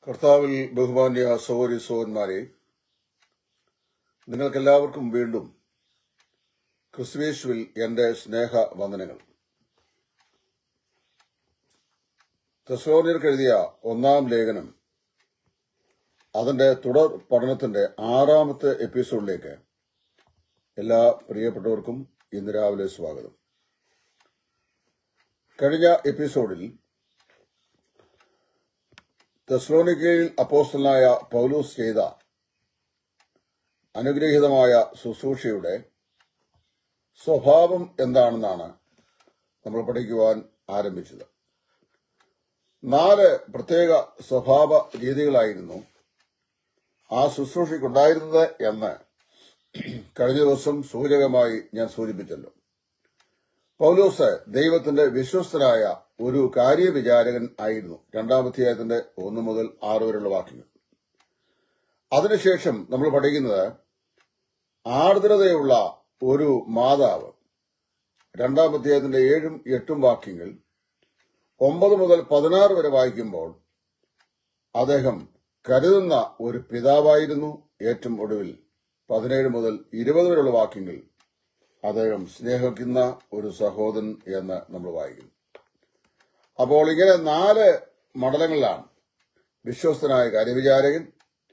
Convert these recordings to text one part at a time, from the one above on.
കർത്താവിൽ ബഹുമാന്യ സഹോദരി സഹോദരന്മാരെ നിങ്ങൾക്കെല്ലാവർക്കും വീണ്ടും ക്രിസ്തുവേശുവിൽ എന്റെ സ്നേഹ വന്ദനങ്ങൾ തെസ്ലോനിയർക്ക് എഴുതിയ ഒന്നാം ലേഖനം അതിന്റെ തുടർ പഠനത്തിന്റെ ആറാമത്തെ എപ്പിസോഡിലേക്ക് എല്ലാ പ്രിയപ്പെട്ടവർക്കും ഇന്ന് രാവിലെ സ്വാഗതം കഴിഞ്ഞ എപ്പിസോഡിൽ തെസ്ലോനിക്കയിൽ അപ്പോസ്റ്റലായ പൗലൂസ് ചെയ്ത അനുഗ്രഹീതമായ ശുശ്രൂഷയുടെ സ്വഭാവം എന്താണെന്നാണ് നമ്മൾ പഠിക്കുവാൻ ആരംഭിച്ചത് നാല് പ്രത്യേക സ്വഭാവ രീതികളായിരുന്നു ആ ശുശ്രൂഷയ്ക്കുണ്ടായിരുന്നത് എന്ന് കഴിഞ്ഞ ദിവസം സൂചകമായി ഞാൻ സൂചിപ്പിച്ചല്ലോ പൗലോസ് ദൈവത്തിന്റെ വിശ്വസ്തനായ ഒരു കാര്യവിചാരകൻ ആയിരുന്നു രണ്ടാമധ്യായത്തിന്റെ ഒന്ന് മുതൽ ആറ് വരെയുള്ള വാക്യങ്ങൾ അതിനുശേഷം നമ്മൾ പഠിക്കുന്നത് ആർദ്രതയുള്ള ഒരു മാതാവ് രണ്ടാം അധ്യായത്തിന്റെ ഏഴും എട്ടും വാക്യങ്ങൾ ഒമ്പത് മുതൽ പതിനാറ് വരെ വായിക്കുമ്പോൾ അദ്ദേഹം കരുതുന്ന ഒരു പിതാവായിരുന്നു ഏറ്റവും ഒടുവിൽ പതിനേഴ് മുതൽ ഇരുപത് വരെയുള്ള വാക്യങ്ങൾ അദ്ദേഹം സ്നേഹിക്കുന്ന ഒരു സഹോദരൻ എന്ന് നമ്മൾ വായിക്കുന്നു അപ്പോൾ ഇങ്ങനെ നാല് മണ്ഡലങ്ങളിലാണ് വിശ്വസ്തനായ കാര്യവിചാരകൻ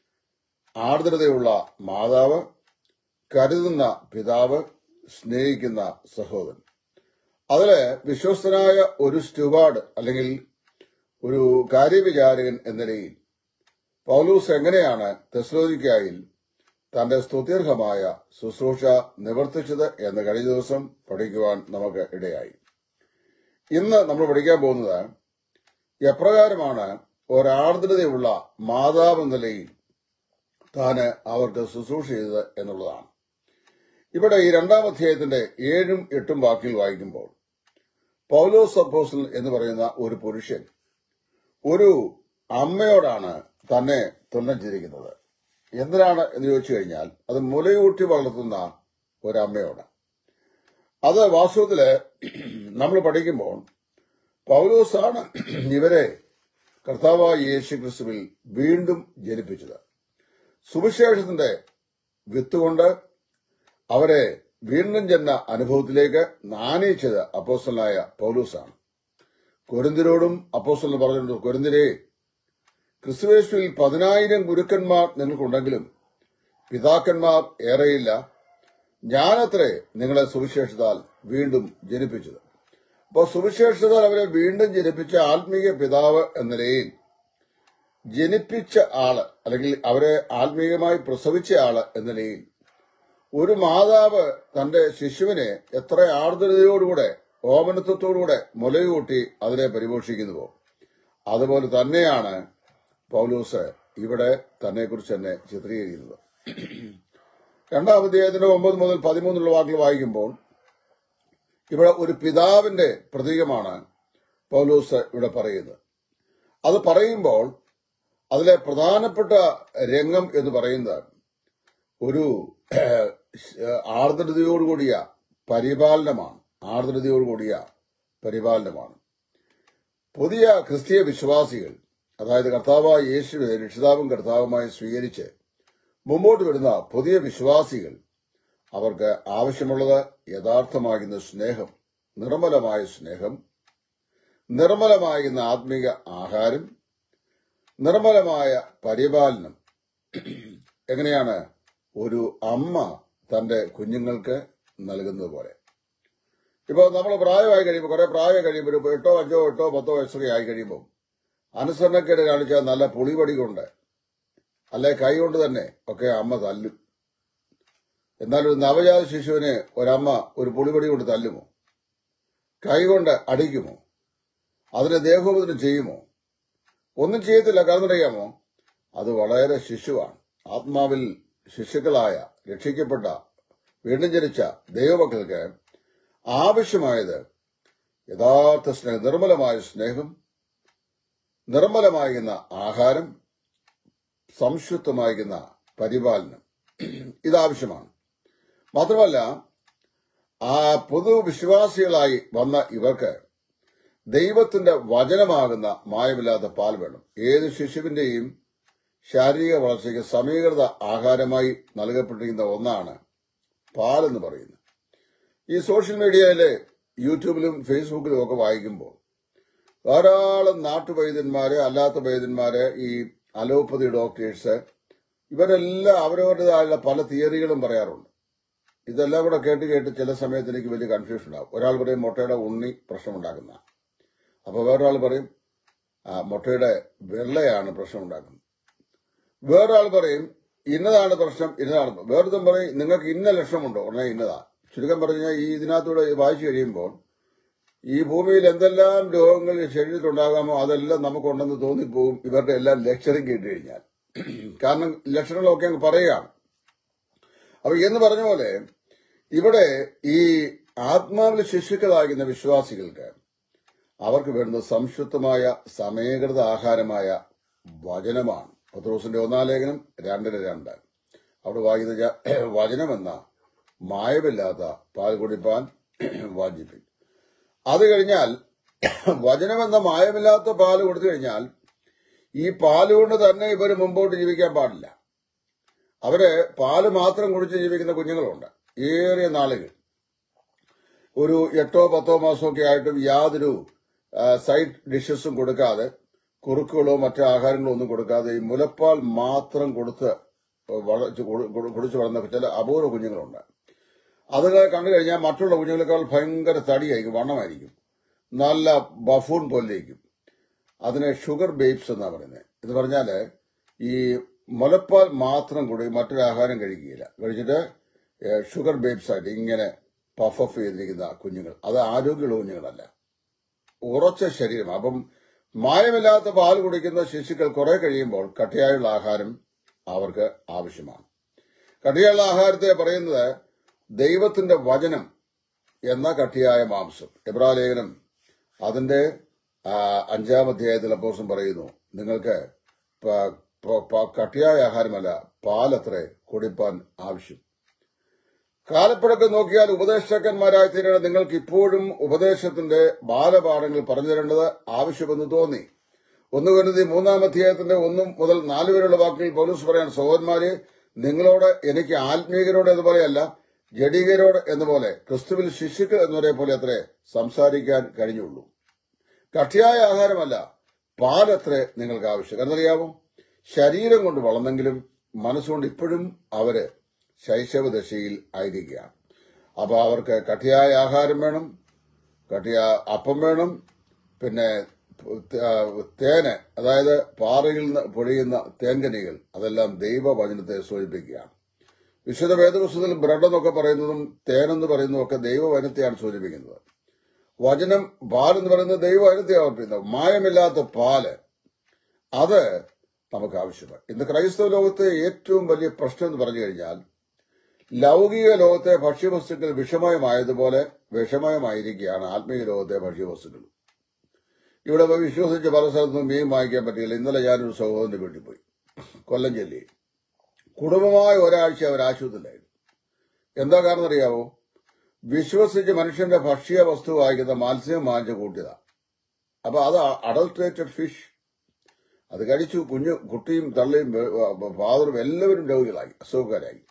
ആർദ്രതയുള്ള മാതാവ് കരുതുന്ന പിതാവ് സ്നേഹിക്കുന്ന സഹോദരൻ അതില് വിശ്വസ്തനായ ഒരു സ്റ്റുവാർഡ് അല്ലെങ്കിൽ ഒരു കാര്യവിചാരകൻ എന്ന നിലയിൽ പൗലൂസ് എങ്ങനെയാണ് തെസ്ലോനിക്കായിൽ തന്റെ സ്തുത്യർഹമായ ശുശ്രൂഷ നിവർത്തിച്ചത് എന്ന് കഴിഞ്ഞ ദിവസം പഠിക്കുവാൻ നമുക്ക് ഇടയായി ഇന്ന് നമ്മൾ പഠിക്കാൻ പോകുന്നത് എപ്രകാരമാണ് ഒരാർദ്രതയുള്ള മാതാവ് എന്ന നിലയിൽ താന് അവർക്ക് ശുശ്രൂഷ ചെയ്തത് എന്നുള്ളതാണ് ഇവിടെ ഈ രണ്ടാം അധ്യായത്തിന്റെ ഏഴും എട്ടും വാക്കിൽ വായിക്കുമ്പോൾ പൗലോസ് അപ്പോസൽ എന്ന് പറയുന്ന ഒരു പുരുഷൻ ഒരു അമ്മയോടാണ് തന്നെ തുലനം ചെയ്തിരിക്കുന്നത് എന്തിനാണ് എന്ന് ചോദിച്ചു കഴിഞ്ഞാൽ അത് മുലയൂട്ടി വളർത്തുന്ന ഒരമ്മയോട് അത് വാസ്തവത്തില് നമ്മൾ പഠിക്കുമ്പോൾ പൗലോസാണ് ഇവരെ കർത്താവായ യേശു ക്രിസ്തുവിൽ വീണ്ടും ജനിപ്പിച്ചത് സുവിശേഷത്തിന്റെ വിത്തുകൊണ്ട് അവരെ വീണ്ടും ചെന്ന അനുഭവത്തിലേക്ക് നാനയിച്ചത് അപ്പോസ്റ്റലായ പൗലൂസാണ് കൊരിന്തിരോടും അപ്പോസ്റ്റൽ പറഞ്ഞിട്ടുണ്ട് കൊരിന്തിരെ ക്രിസ്തുവേശുവിൽ പതിനായിരം ഗുരുക്കന്മാർ നിങ്ങൾക്കുണ്ടെങ്കിലും പിതാക്കന്മാർ ഏറെയില്ല ഞാനത്രേ നിങ്ങളെ സുവിശേഷത്താൽ വീണ്ടും ജനിപ്പിച്ചത് അപ്പോൾ സുവിശേഷത്താൽ അവരെ വീണ്ടും ജനിപ്പിച്ച ആത്മീയ പിതാവ് എന്ന നിലയിൽ ജനിപ്പിച്ച ആള് അല്ലെങ്കിൽ അവരെ ആത്മീയമായി പ്രസവിച്ച ആള് എന്ന നിലയിൽ ഒരു മാതാവ് തന്റെ ശിശുവിനെ എത്ര ആർദ്രതയോടുകൂടെ ഓമനത്വത്തോടുകൂടെ മുലയൂട്ടി അതിനെ പരിപോഷിക്കുന്നുവോ അതുപോലെ തന്നെയാണ് പൗലൂസ് ഇവിടെ തന്നെക്കുറിച്ച് തന്നെ ചിത്രീകരിക്കുന്നത് രണ്ടാം അധ്യായത്തിന്റെ ഒമ്പത് മുതൽ പതിമൂന്നുള്ള വാക്കുകൾ വായിക്കുമ്പോൾ ഇവിടെ ഒരു പിതാവിന്റെ പ്രതീകമാണ് പൗലൂസ് ഇവിടെ പറയുന്നത് അത് പറയുമ്പോൾ അതിലെ പ്രധാനപ്പെട്ട രംഗം എന്ന് പറയുന്നത് ഒരു ആർദ്രതയോടുകൂടിയ പരിപാലനമാണ് ആർദ്രതയോടുകൂടിയ പരിപാലനമാണ് പുതിയ ക്രിസ്തീയ വിശ്വാസികൾ അതായത് കർത്താവായ യേശുവിനെ രക്ഷിതാവും കർത്താവുമായി സ്വീകരിച്ച് മുമ്പോട്ട് വരുന്ന പുതിയ വിശ്വാസികൾ അവർക്ക് ആവശ്യമുള്ളത് യഥാർത്ഥമാകുന്ന സ്നേഹം നിർമ്മലമായ സ്നേഹം നിർമ്മലമാകുന്ന ആത്മീക ആഹാരം നിർമ്മലമായ പരിപാലനം എങ്ങനെയാണ് ഒരു അമ്മ തന്റെ കുഞ്ഞുങ്ങൾക്ക് നൽകുന്നത് പോലെ ഇപ്പോൾ നമ്മൾ പ്രായമായി കഴിയുമ്പോൾ കുറെ പ്രായം കഴിയുമ്പോൾ ഒരു എട്ടോ അഞ്ചോ എട്ടോ പത്തോ വയസ്സൊക്കെ ആയി കഴിയുമ്പോൾ അനുസരണക്കേട് കാണിച്ചാൽ നല്ല പുളിപടി കൊണ്ട് അല്ലെ കൈ കൊണ്ട് തന്നെ ഒക്കെ അമ്മ തല്ലും എന്നാൽ ഒരു നവജാത ശിശുവിനെ ഒരമ്മ ഒരു പുളിപടി കൊണ്ട് തല്ലുമോ കൈ കൊണ്ട് അടിക്കുമോ അതിനെ ദേഹോപദ്രം ചെയ്യുമോ ഒന്നും ചെയ്യത്തില്ല കാരണം അറിയാമോ അത് വളരെ ശിശുവാണ് ആത്മാവിൽ ശിശുക്കളായ രക്ഷിക്കപ്പെട്ട വീണ്ടും ജനിച്ച ദൈവമക്കൾക്ക് ആവശ്യമായത് യഥാർത്ഥ സ്നേഹം നിർമ്മലമായ സ്നേഹം നിർമ്മലമാകുന്ന ആഹാരം സംശുദ്ധമാകുന്ന പരിപാലനം ഇതാവശ്യമാണ് മാത്രമല്ല ആ പൊതുവിശ്വാസികളായി വന്ന ഇവർക്ക് ദൈവത്തിന്റെ വചനമാകുന്ന മായമില്ലാത്ത പാൽ വേണം ഏത് ശിശുവിന്റെയും ശാരീരിക വളർച്ചയ്ക്ക് സമീകൃത ആഹാരമായി നൽകപ്പെട്ടിരിക്കുന്ന ഒന്നാണ് പാലെന്ന് പറയുന്നത് ഈ സോഷ്യൽ മീഡിയയിലെ യൂട്യൂബിലും ഫേസ്ബുക്കിലും ഒക്കെ വായിക്കുമ്പോൾ ധാരാളം നാട്ടുവൈദ്യന്മാര് അല്ലാത്ത വൈദ്യന്മാര് ഈ അലോപ്പതി ഡോക്ടേഴ്സ് ഇവരെല്ലാം അവരവരുടേതായുള്ള പല തിയറികളും പറയാറുണ്ട് ഇതെല്ലാം കൂടെ കേട്ട് കേട്ട് ചില സമയത്ത് എനിക്ക് വലിയ കൺഫ്യൂഷൻ ഉണ്ടാവും ഒരാൾ പറയും മുട്ടയുടെ ഉണ്ണി പ്രശ്നമുണ്ടാക്കുന്ന അപ്പോൾ വേറൊരാൾ പറയും ആ, മുട്ടയുടെ വെള്ളയാണ് പ്രശ്നമുണ്ടാക്കുന്നത് വേറൊരാൾ പറയും ഇന്നതാണ് പ്രശ്നം ഇന്നതാണ് പ്രശ്നം. വേറൊരുത്തൻ പറയും നിങ്ങൾക്ക് ഇന്ന ലക്ഷണമുണ്ടോ ഉടനെ ഇന്നതാ ചുരുക്കം പറഞ്ഞാൽ ഈ ഇതിനകത്തൂടെ വായിച്ചു കഴിയുമ്പോൾ ഈ ഭൂമിയിൽ എന്തെല്ലാം രോഗങ്ങൾ ശരീരത്തിലുണ്ടാകാമോ അതെല്ലാം നമുക്കുണ്ടെന്ന് തോന്നിപ്പോകും ഇവരുടെ എല്ലാം ലക്ഷണം കേട്ട് കഴിഞ്ഞാൽ കാരണം ലക്ഷണങ്ങളൊക്കെ അങ്ങ് പറയുകയാണ് അപ്പൊ എന്ന് പറഞ്ഞ പോലെ ഇവിടെ ഈ ആത്മാവിൽ ശിശുക്കളാകുന്ന വിശ്വാസികൾക്ക് അവർക്ക് വേണ്ടുന്ന സംശുദ്ധമായ സമയകൃത ആഹാരമായ വചനമാണ് പത്രോസിന്റെ ഒന്നാം ലേഖനം രണ്ടിന് രണ്ട് അവിടെ വായിക്കുന്ന ജ- വചനമെന്ന മായമില്ലാത്ത പാൽ കുടിപ്പാൻ വാഞ്ചിപ്പിൻ അത് കഴിഞ്ഞാൽ വചനമെന്ന മായമില്ലാത്ത പാല് കൊടുത്തു കഴിഞ്ഞാൽ ഈ പാല് കൊണ്ട് തന്നെ ഇവർ മുമ്പോട്ട് ജീവിക്കാൻ പാടില്ല അവര് പാല് മാത്രം കുടിച്ച് ജീവിക്കുന്ന കുഞ്ഞുങ്ങളുണ്ട് ഏറിയ നാളുകൾ ഒരു എട്ടോ പത്തോ മാസമൊക്കെ ആയിട്ടും യാതൊരു ആ, സൈഡ് ഡിഷസും കൊടുക്കാതെ കുറുക്കുകളോ മറ്റു ആഹാരങ്ങളോ ഒന്നും കൊടുക്കാതെ ഈ മുലപ്പാൽ മാത്രം കൊടുത്ത് വളച്ച് കൊടു- കൊടു- കുടിച്ച് വളർന്ന ചില അപൂർവ കുഞ്ഞുങ്ങളുണ്ട് അതുങ്ങളെ കണ്ടു കഴിഞ്ഞാൽ മറ്റുള്ള കുഞ്ഞുങ്ങളെക്കാൾ ഭയങ്കര തടിയായിരിക്കും വണ്ണമായിരിക്കും നല്ല ബഫൂൺ പോലെയിരിക്കും അതിനെ ഷുഗർ ബേബ്സ് എന്നാ പറയുന്നത് എന്ന് പറഞ്ഞാല് ഈ മുലപ്പാൽ മാത്രം കൂടി മറ്റൊരു ആഹാരം കഴിക്കുകയില്ല കഴിച്ചിട്ട് ഏഹ്, ഷുഗർ ബേബ്സ് ആയിട്ട് ഇങ്ങനെ പഫ് ഓഫ് ചെയ്തിരിക്കുന്ന കുഞ്ഞുങ്ങൾ അത് ആരോഗ്യമുള്ള കുഞ്ഞുങ്ങളല്ല ഉറച്ച ശരീരം അപ്പം മായമില്ലാത്ത പാൽ കുടിക്കുന്ന ശിശുക്കൾ കുറെ കഴിയുമ്പോൾ കട്ടിയായുള്ള ആഹാരം അവർക്ക് ആവശ്യമാണ് കട്ടിയായുള്ള ആഹാരത്തെ പറയുന്നത് ദൈവത്തിന്റെ വചനം എന്ന കട്ടിയായ മാംസം എബ്രാലേഖനം അതിന്റെ ആ, അഞ്ചാം അധ്യായത്തിൽ അപ്പോസം പറയുന്നു നിങ്ങൾക്ക് പ- പ- പ- കട്ടിയായ ആഹാരമല്ല പാലത്രേ കുടിപ്പാൻ ആവശ്യം കാലപ്പഴക്കം നോക്കിയാൽ ഉപദേഷ്ടക്കന്മാരായി തീരണം നിങ്ങൾക്ക് ഇപ്പോഴും ഉപദേശത്തിന്റെ ബാലപാഠങ്ങൾ പറഞ്ഞു തരേണ്ടത് ആവശ്യമെന്ന് തോന്നി ഒന്ന് കരുതി മൂന്നാം അധ്യായത്തിന്റെ ഒന്നും മുതൽ നാല് വരെയുള്ള വാക്കുകൾ പോലീസ് പറയാൻ സഹോദരന്മാരെ നിങ്ങളോട് എനിക്ക് ആത്മീയരോട് എന്നപോലെയല്ല ജഡികരോട് എന്ന പോലെ ക്രിസ്തുവിൽ ശിശുക്കൾ എന്നവരെ പോലെ അത്രേ സംസാരിക്കാൻ കഴിഞ്ഞുള്ളൂ കട്ടിയായ ആഹാരമല്ല പാലത്രേ നിങ്ങൾക്ക് ആവശ്യം എന്നറിയാമോ ശരീരം കൊണ്ട് വളർന്നെങ്കിലും മനസ്സുകൊണ്ട് ഇപ്പോഴും അവര് ശൈശവദശയിൽ ആയിരിക്കുകയാണ് അപ്പൊ അവർക്ക് കട്ടിയായ ആഹാരം വേണം കട്ടിയ അപ്പം വേണം പിന്നെ ത- തേന് അതായത് പാറയിൽ നിന്ന് പൊഴിയുന്ന തേൻകനികൾ അതെല്ലാം ദൈവവചനത്തെ സൂചിപ്പിക്കുകയാണ് വിശുദ്ധ വേദപുസ്തകത്തിൽ ബ്രെഡ് എന്നൊക്കെ പറയുന്നതും തേനെന്ന് പറയുന്നതും ഒക്കെ ദൈവവചനത്തെയാണ് സൂചിപ്പിക്കുന്നത് വചനം പാൽ എന്ന് പറയുന്നത് ദൈവവചനത്തെയാണ് ഓർപ്പിക്കുന്നത് മായമില്ലാത്ത പാല് അത് നമുക്ക് ആവശ്യമാണ് ഇന്ന് ക്രൈസ്തവ ലോകത്തെ ഏറ്റവും വലിയ പ്രശ്നം എന്ന് പറഞ്ഞു കഴിഞ്ഞാൽ ലൗകിക ലോകത്തെ ഭക്ഷ്യവസ്തുക്കൾ വിഷമയമായതുപോലെ വിഷമയമായിരിക്കുകയാണ് ആത്മീയ ലോകത്തെ ഭക്ഷ്യവസ്തുക്കൾ ഇവിടെ പോയി വിശ്വസിച്ച് പല സ്ഥലത്തും മീൻ വാങ്ങിക്കാൻ പറ്റിയില്ല ഇന്നലെ ഞാനൊരു സഹോദരന്റെ വീട്ടിൽ പോയി കൊല്ലം ജില്ലയിൽ കുടുംബമായ ഒരാഴ്ച അവർ ആശുപത്രിയിലായിരുന്നു എന്താ കാരണം അറിയാവോ വിശ്വസിച്ച് മനുഷ്യന്റെ ഭക്ഷ്യ വസ്തു വാങ്ങിക്കുന്ന മത്സ്യം വാങ്ങിച്ച് കൂട്ടിയതാ അപ്പൊ അത് അഡൾട്രേറ്റഡ് ഫിഷ് അത് കഴിച്ചു കുഞ്ഞു കുട്ടിയും തള്ളിയും ഫാദറും എല്ലാവരും രോഗികളായി അസുഖക്കാരായി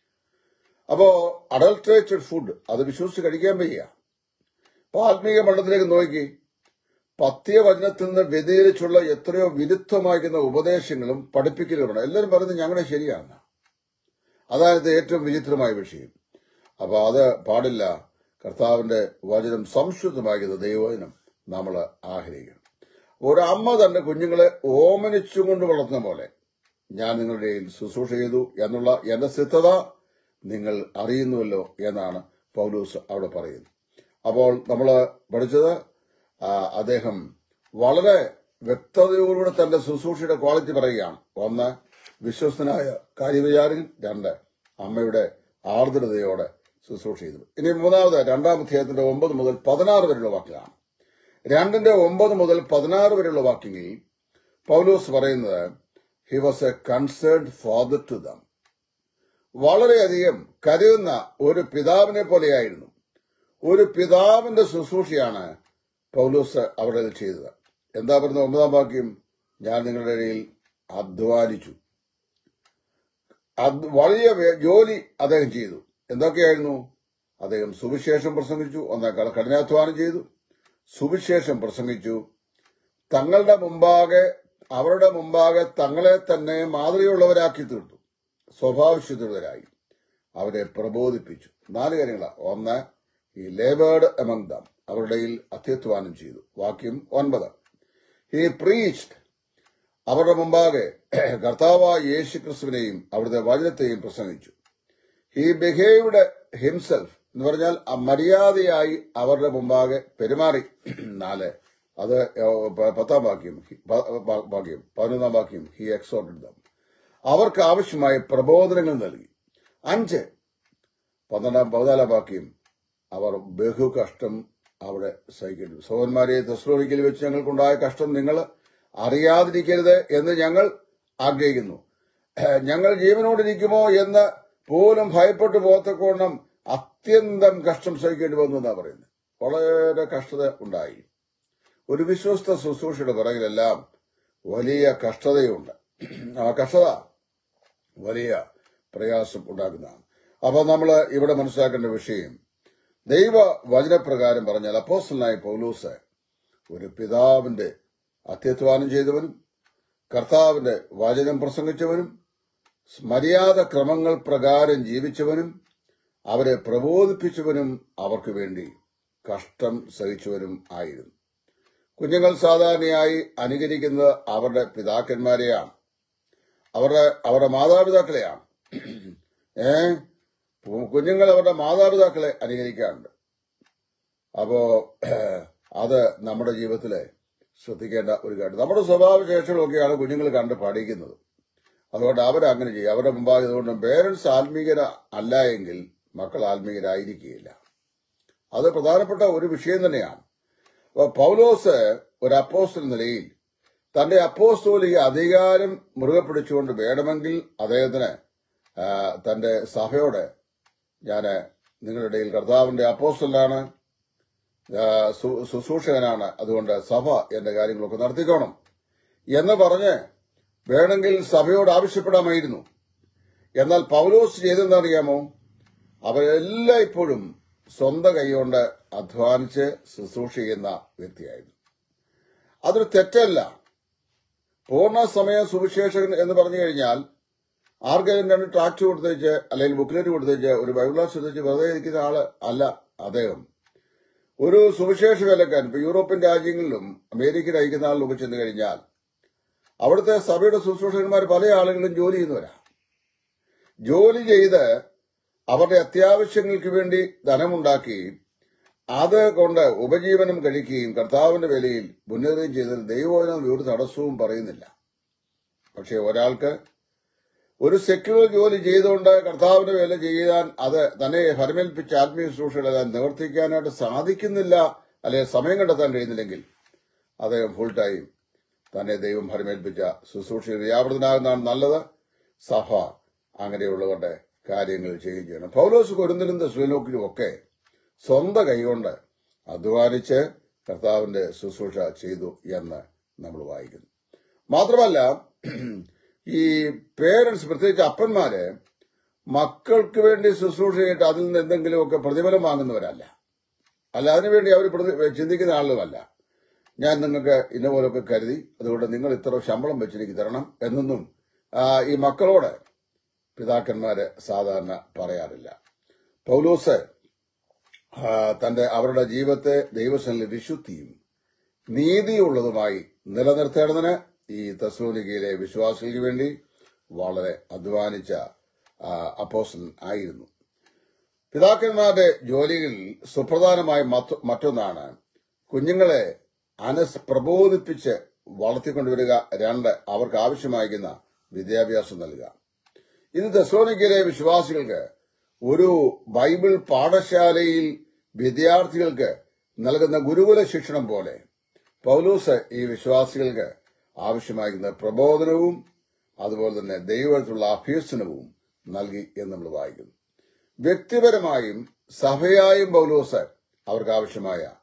അപ്പോ അഡൾട്രേറ്റഡ് ഫുഡ് അത് വിശ്വസിച്ച് കഴിക്കാൻ വയ്യ അപ്പൊ ആത്മീയ മണ്ഡലത്തിലേക്ക് നോക്കി പത്യ വചനത്തിൽ നിന്ന് വ്യതിചലിച്ചുള്ള എത്രയോ വിരുദ്ധമായിരിക്കുന്ന ഉപദേശങ്ങളും പഠിപ്പിക്കലുമാണ് എല്ലാവരും പറയുന്നത് ഞങ്ങളുടെ ശരിയാണ് അതായത് ഏറ്റവും വിചിത്രമായ വിഷയം അപ്പൊ അത് പാടില്ല കർത്താവിന്റെ വചനം സംശുദ്ധമാക്കുന്ന ദൈവവചനം നമ്മൾ ആഗ്രഹിക്കണം ഒരമ്മ തന്റെ കുഞ്ഞുങ്ങളെ ഓമനിച്ചുകൊണ്ട് വളർത്തുന്ന പോലെ ഞാൻ നിങ്ങളുടെ ഇടയിൽ ശുശ്രൂഷ ചെയ്തു എന്നുള്ള എന്റെ സിദ്ധത നിങ്ങൾ അറിയുന്നുവല്ലോ എന്നാണ് പൗലൂസ് അവിടെ പറയുന്നത് അപ്പോൾ നമ്മൾ പഠിച്ചത് ആ, അദ്ദേഹം വളരെ വ്യക്തതയോടുകൂടെ തന്റെ ശുശ്രൂഷയുടെ ക്വാളിറ്റി പറയുകയാണ് ഒന്ന് വിശ്വസ്തനായ കാര്യവിചാരകൻ രണ്ട് അമ്മയുടെ ആർദ്രതയോടെ ശുശ്രൂഷ ചെയ്തു ഇനി മൂന്നാമത് രണ്ടാം അധ്യായത്തിന്റെ ഒമ്പത് മുതൽ പതിനാറ് വരെയുള്ള വാക്യങ്ങളാണ് രണ്ടിന്റെ ഒമ്പത് മുതൽ പതിനാറ് വരെയുള്ള വാക്യങ്ങളിൽ പൗലോസ് പറയുന്നത് he was a concerned father to them വളരെയധികം കരുതുന്ന ഒരു പിതാവിനെ പോലെയായിരുന്നു ഒരു പിതാവിന്റെ ശുശ്രൂഷയാണ് പൗലൂസ് അവിടെ ചെയ്തത് എന്താ പറയുന്നത് ഒമ്പതാം വാക്യം ഞാൻ നിങ്ങളുടെ ഇടയിൽ അധ്വാനിച്ചു അത് വലിയ വേ- ജോലി അദ്ദേഹം ചെയ്തു എന്തൊക്കെയായിരുന്നു അദ്ദേഹം സുവിശേഷം പ്രസംഗിച്ചു ഒന്നേക്കാൾ കഠിനാധ്വാനം ചെയ്തു സുവിശേഷം പ്രസംഗിച്ചു തങ്ങളുടെ മുമ്പാകെ അവരുടെ മുമ്പാകെ തങ്ങളെ തന്നെ മാതൃകയുള്ളവരാക്കി തീർത്തു സ്വഭാവശുദ്ധരായി അവരെ പ്രബോധിപ്പിച്ചു നാല് കാര്യങ്ങളാണ് ഒന്ന് ഈ ലേബേർഡ് എമംഗ് ദം അവരുടെ അത്യധ്വാനം ചെയ്തു വാക്യം ഒൻപത് ഹി പ്രീച്ച്ഡ് അവരുടെ മുമ്പാകെ കർത്താവായ യേശു ക്രിസ്തുവിനെയും അവിടുത്തെ വചനത്തെയും പ്രസംഗിച്ചു ഹി ബിഹേവ്ഡ് ഹിംസെൽഫ് എന്ന് പറഞ്ഞാൽ അ- മര്യാദയായി അവരുടെ മുമ്പാകെ പെരുമാറി നാല് അത് പ- പത്താം വാക്യം ഹി- പ- പ- വാക്യം പതിനൊന്നാം വാക്യം ഹി എക്സോർട്ടഡ് ദം അവർക്ക് ആവശ്യമായ പ്രബോധനങ്ങൾ നൽകി അഞ്ച് പന്ത്രണ്ടാം പതിനാലാം വാക്യം അവർ ബഹു കഷ്ടം അവിടെ സഹിക്കുന്നു സഹോദരന്മാരെ തെസ്ലോണിക്കൽ വെച്ച് ഞങ്ങൾക്കുണ്ടായ കഷ്ടം നിങ്ങൾ അറിയാതിരിക്കരുത് എന്ന് ഞങ്ങൾ ആഗ്രഹിക്കുന്നു ഏഹ് ഞങ്ങൾ ജീവനോടിരിക്കുമോ എന്ന് പോലും ഭയപ്പെട്ടു പോകത്തക്കോണം അത്യന്തം കഷ്ടം സഹിക്കേണ്ടി വന്നു എന്നാ പറയുന്നത് വളരെ കഷ്ടത ഉണ്ടായി ഒരു വിശ്വസ്ത ശുശ്രൂഷയുടെ പിറകിലെല്ലാം വലിയ കഷ്ടതയുണ്ട് ആ കഷ്ടത വലിയ പ്രയാസം ഉണ്ടാക്കുന്നതാണ് അപ്പൊ നമ്മൾ ഇവിടെ മനസ്സിലാക്കേണ്ട വിഷയം ദൈവ വചനപ്രകാരം പറഞ്ഞാൽ അപ്പോസ്റ്റലായ പൗലൂസ് ഒരു പിതാവിന്റെ അത്യധ്വാനം ചെയ്തവനും കർത്താവിന്റെ വചനം പ്രസംഗിച്ചവനും മര്യാദ ക്രമങ്ങൾ പ്രകാരം ജീവിച്ചവനും അവരെ പ്രബോധിപ്പിച്ചവനും അവർക്ക് വേണ്ടി കഷ്ടം സഹിച്ചവനും ആയിരുന്നു കുഞ്ഞുങ്ങൾ സാധാരണയായി അനുകരിക്കുന്നത് അവരുടെ പിതാക്കന്മാരെയാണ് അവരുടെ അവരുടെ മാതാപിതാക്കളെയാണ് ഏ കുഞ്ഞുങ്ങൾ അവരുടെ മാതാപിതാക്കളെ അനുകരിക്കാറുണ്ട് അപ്പോ അത് നമ്മുടെ ജീവിതത്തിലെ ശ്രദ്ധിക്കേണ്ട ഒരു കാര്യം നമ്മുടെ സ്വഭാവ ശേഷങ്ങളൊക്കെയാണ് കുഞ്ഞുങ്ങൾ കണ്ട് പഠിക്കുന്നത് അതുകൊണ്ട് അവരങ്ങനെ ചെയ്യും അവരുടെ മുമ്പാകെ അതുകൊണ്ട് പേരൻസ് ആത്മീകര അല്ല എങ്കിൽ മക്കൾ ആത്മീകരായിരിക്കുകയില്ല അത് പ്രധാനപ്പെട്ട ഒരു വിഷയം തന്നെയാണ് അപ്പൊ പൗലോസ് ഒരു അപ്പോസ്റ്റൽ നിലയിൽ തന്റെ അപ്പോസ്തോലിക അധികാരം മുറുകെ പിടിച്ചുകൊണ്ട് വേണമെങ്കിൽ അദ്ദേഹത്തിന് ആ, തന്റെ സഭയോട് ഞാൻ നിങ്ങളുടെ ഇടയിൽ കർത്താവിന്റെ അപ്പോസ്റ്റലാണ് ആ, ശു- ശുശ്രൂഷകനാണ് അതുകൊണ്ട് സഭ എന്റെ കാര്യങ്ങളൊക്കെ നടത്തിക്കോണം എന്ന് പറഞ്ഞ് വേണമെങ്കിൽ സഭയോട് ആവശ്യപ്പെടാമായിരുന്നു എന്നാൽ പൗലോസ് ചെയ്തെന്നറിയാമോ അവരെല്ലാം ഇപ്പോഴും സ്വന്തം കൈകൊണ്ട് അധ്വാനിച്ച് ശുശ്രൂഷ ചെയ്യുന്ന വ്യക്തിയായിരുന്നു അതൊരു തെറ്റല്ല പൂർണ്ണ സമയ സുവിശേഷകൻ എന്ന് പറഞ്ഞു കഴിഞ്ഞാൽ ആർക്കെങ്കിലും രണ്ട് ട്രാക്ട് കൊടുത്തേച്ച് അല്ലെങ്കിൽ ബുക്ക്ലെറ്റ് കൊടുത്തേച്ച് ഒരു ബൈബിൾ ക്ലാസ് കൊടുത്തേച്ച് വെറുതെ ഇരിക്കുന്ന ആള് അല്ല അദ്ദേഹം ഒരു സുവിശേഷ വേലക്കാരൻ ഇപ്പൊ യൂറോപ്യൻ രാജ്യങ്ങളിലും അമേരിക്കയിൽ അയക്കുന്ന ആളിലൊക്കെ ചെന്ന് കഴിഞ്ഞാൽ അവിടുത്തെ സഭയുടെ ശുശ്രൂഷകന്മാർ പല ആളുകളും ജോലി ചെയ്യുന്നവരാ ജോലി ചെയ്ത് അവരുടെ അത്യാവശ്യങ്ങൾക്ക് വേണ്ടി ധനമുണ്ടാക്കി അത് കൊണ്ട് ഉപജീവനം കഴിക്കുകയും കർത്താവിന്റെ വിലയിൽ മുന്നേറുകയും ചെയ്തതിൽ ദൈവവചനം ഒരു തടസ്സവും പറയുന്നില്ല പക്ഷെ ഒരാൾക്ക് ഒരു സെക്യുലർ ജോലി ചെയ്തുകൊണ്ട് കർത്താവിന്റെ വേല ചെയ്യാൻ അത് തന്നെ ഫലമേൽപ്പിച്ച ആത്മീയ ശുശ്രൂഷകളെല്ലാം നിവർത്തിക്കാനായിട്ട് സാധിക്കുന്നില്ല അല്ലെങ്കിൽ സമയം കണ്ടെത്താൻ കഴിയുന്നില്ലെങ്കിൽ അദ്ദേഹം ഫുൾ ടൈം തന്നെ ദൈവം ഫലമേൽപ്പിച്ച ശുശ്രൂഷയിൽ വ്യാപൃതനാകുന്നതാണ് നല്ലത് സഭ അങ്ങനെയുള്ളവരുടെ കാര്യങ്ങൾ ചെയ്യുകയും ചെയ്യണം പൗലോസ് കൊരുന്നിലും സുലനോക്കിലും ഒക്കെ സ്വന്തം കൈകൊണ്ട് അധ്വാനിച്ച് കർത്താവിന്റെ ശുശ്രൂഷ ചെയ്തു എന്ന് നമ്മൾ വായിക്കുന്നു മാത്രമല്ല ഈ പേരൻസ് പ്രത്യേകിച്ച് അപ്പന്മാര് മക്കൾക്ക് വേണ്ടി ശുശ്രൂഷ ചെയ്തിട്ട് അതിൽ നിന്ന് എന്തെങ്കിലുമൊക്കെ പ്രതിഫലം വാങ്ങുന്നവരല്ല അല്ല അതിനുവേണ്ടി അവർ പ്രതി- ചിന്തിക്കുന്ന ആളുമല്ല ഞാൻ നിങ്ങൾക്ക് ഇന്ന പോലൊക്കെ കരുതി അതുകൊണ്ട് നിങ്ങൾ ഇത്ര ശമ്പളം വെച്ച് എനിക്ക് തരണം എന്നൊന്നും ആ, ഈ മക്കളോട് പിതാക്കന്മാര് സാധാരണ പറയാറില്ല പൗലോസ് ആ, തന്റെ അവരുടെ ജീവിതത്തെ ദൈവസനിലെ വിശുദ്ധിയും നീതിയുള്ളതുമായി നിലനിർത്തേണ്ടതിന് ഈ തസ്ലോനിക്കയിലെ വിശ്വാസികൾക്ക് വേണ്ടി വളരെ അധ്വാനിച്ച ആ, അപ്പോസ്റ്റലൻ ആയിരുന്നു പിതാക്കന്മാരുടെ ജോലികളിൽ സുപ്രധാനമായ മറ്റ് മറ്റൊന്നാണ് കുഞ്ഞുങ്ങളെ അനസ് പ്രബോധിപ്പിച്ച് വളർത്തിക്കൊണ്ടുവരിക രണ്ട് അവർക്ക് ആവശ്യമായിരിക്കുന്ന വിദ്യാഭ്യാസം നൽകുക ഇത് തെസ്ലോനിക്കയിലെ വിശ്വാസികൾക്ക് ഒരു ബൈബിൾ പാഠശാലയിൽ വിദ്യാർത്ഥികൾക്ക് നൽകുന്ന ഗുരുകുല ശിക്ഷണം പോലെ പൗലൂസ് ഈ വിശ്വാസികൾക്ക് ആവശ്യമായിരിക്കുന്ന പ്രബോധനവും അതുപോലെ തന്നെ ദൈവത്തിലുള്ള അഭ്യസനവും നൽകി എന്ന് നമ്മൾ വായിക്കുന്നു വ്യക്തിപരമായും സഭയായും പൗലോസ് അവർക്ക് ആവശ്യമായ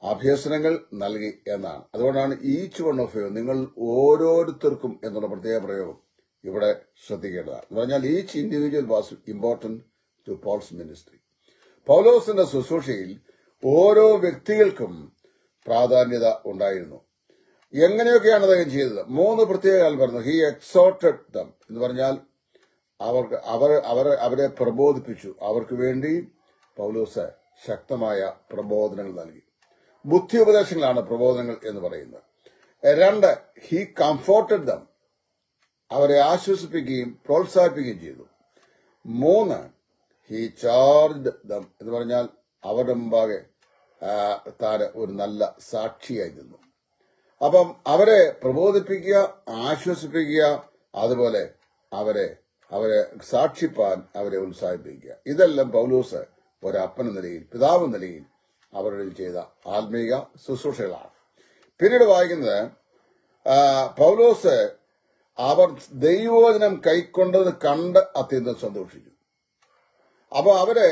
അഭ്യസനങ്ങൾ നൽകി എന്നാണ് അതുകൊണ്ടാണ് ഈച്ച് വൺ ഓഫ് യു നിങ്ങൾ ഓരോരുത്തർക്കും എന്നുള്ള പ്രത്യേക പ്രയോഗം ഇവിടെ ശ്രദ്ധിക്കേണ്ടതാണ് എന്ന് പറഞ്ഞാൽ each individual was important to Paul's ministry പൗലോസിന്റെ ശുശ്രൂഷയിൽ ഓരോ വ്യക്തികൾക്കും പ്രാധാന്യത ഉണ്ടായിരുന്നു എങ്ങനെയൊക്കെയാണ് അദ്ദേഹം ചെയ്തത് മൂന്ന് പ്രത്യേകങ്ങൾ പറഞ്ഞു ഹി എക്സോട്ടഡ് ദം എന്ന് പറഞ്ഞാൽ അവർക്ക് അവർ അവർ അവരെ പ്രബോധിപ്പിച്ചു അവർക്ക് വേണ്ടി പൗലോസ് ശക്തമായ പ്രബോധനങ്ങൾ നൽകി ബുദ്ധി ഉപദേശങ്ങളാണ് പ്രബോധനങ്ങൾ എന്ന് പറയുന്നത് രണ്ട് ഹി കംഫോർട്ടഡ് ദം അവരെ ആശ്വസിപ്പിക്കുകയും പ്രോത്സാഹിപ്പിക്കുകയും ചെയ്തു മൂന്ന് ഹി ചാർജ് ദം എന്ന് പറഞ്ഞാൽ അവരുടെ മുമ്പാകെ ആ, താൻ ഒരു നല്ല സാക്ഷിയായി നിന്നു അപ്പം അവരെ പ്രബോധിപ്പിക്കുക ആശ്വസിപ്പിക്കുക അതുപോലെ അവരെ അവരെ സാക്ഷിപ്പാൻ അവരെ ഉത്സാഹിപ്പിക്കുക ഇതെല്ലാം പൗലൂസ് ഒരപ്പൻ എന്ന നിലയിൽ പിതാവ് എന്ന നിലയിൽ അവരുടെ ചെയ്ത ആത്മീക ശുശ്രൂഷകളാണ് പിന്നീട് വായിക്കുന്നത് ആ, പൗലോസ് അവർ ദൈവവചനം കൈക്കൊണ്ടത് കണ്ട് അത്യന്തം സന്തോഷിച്ചു അപ്പൊ അവര്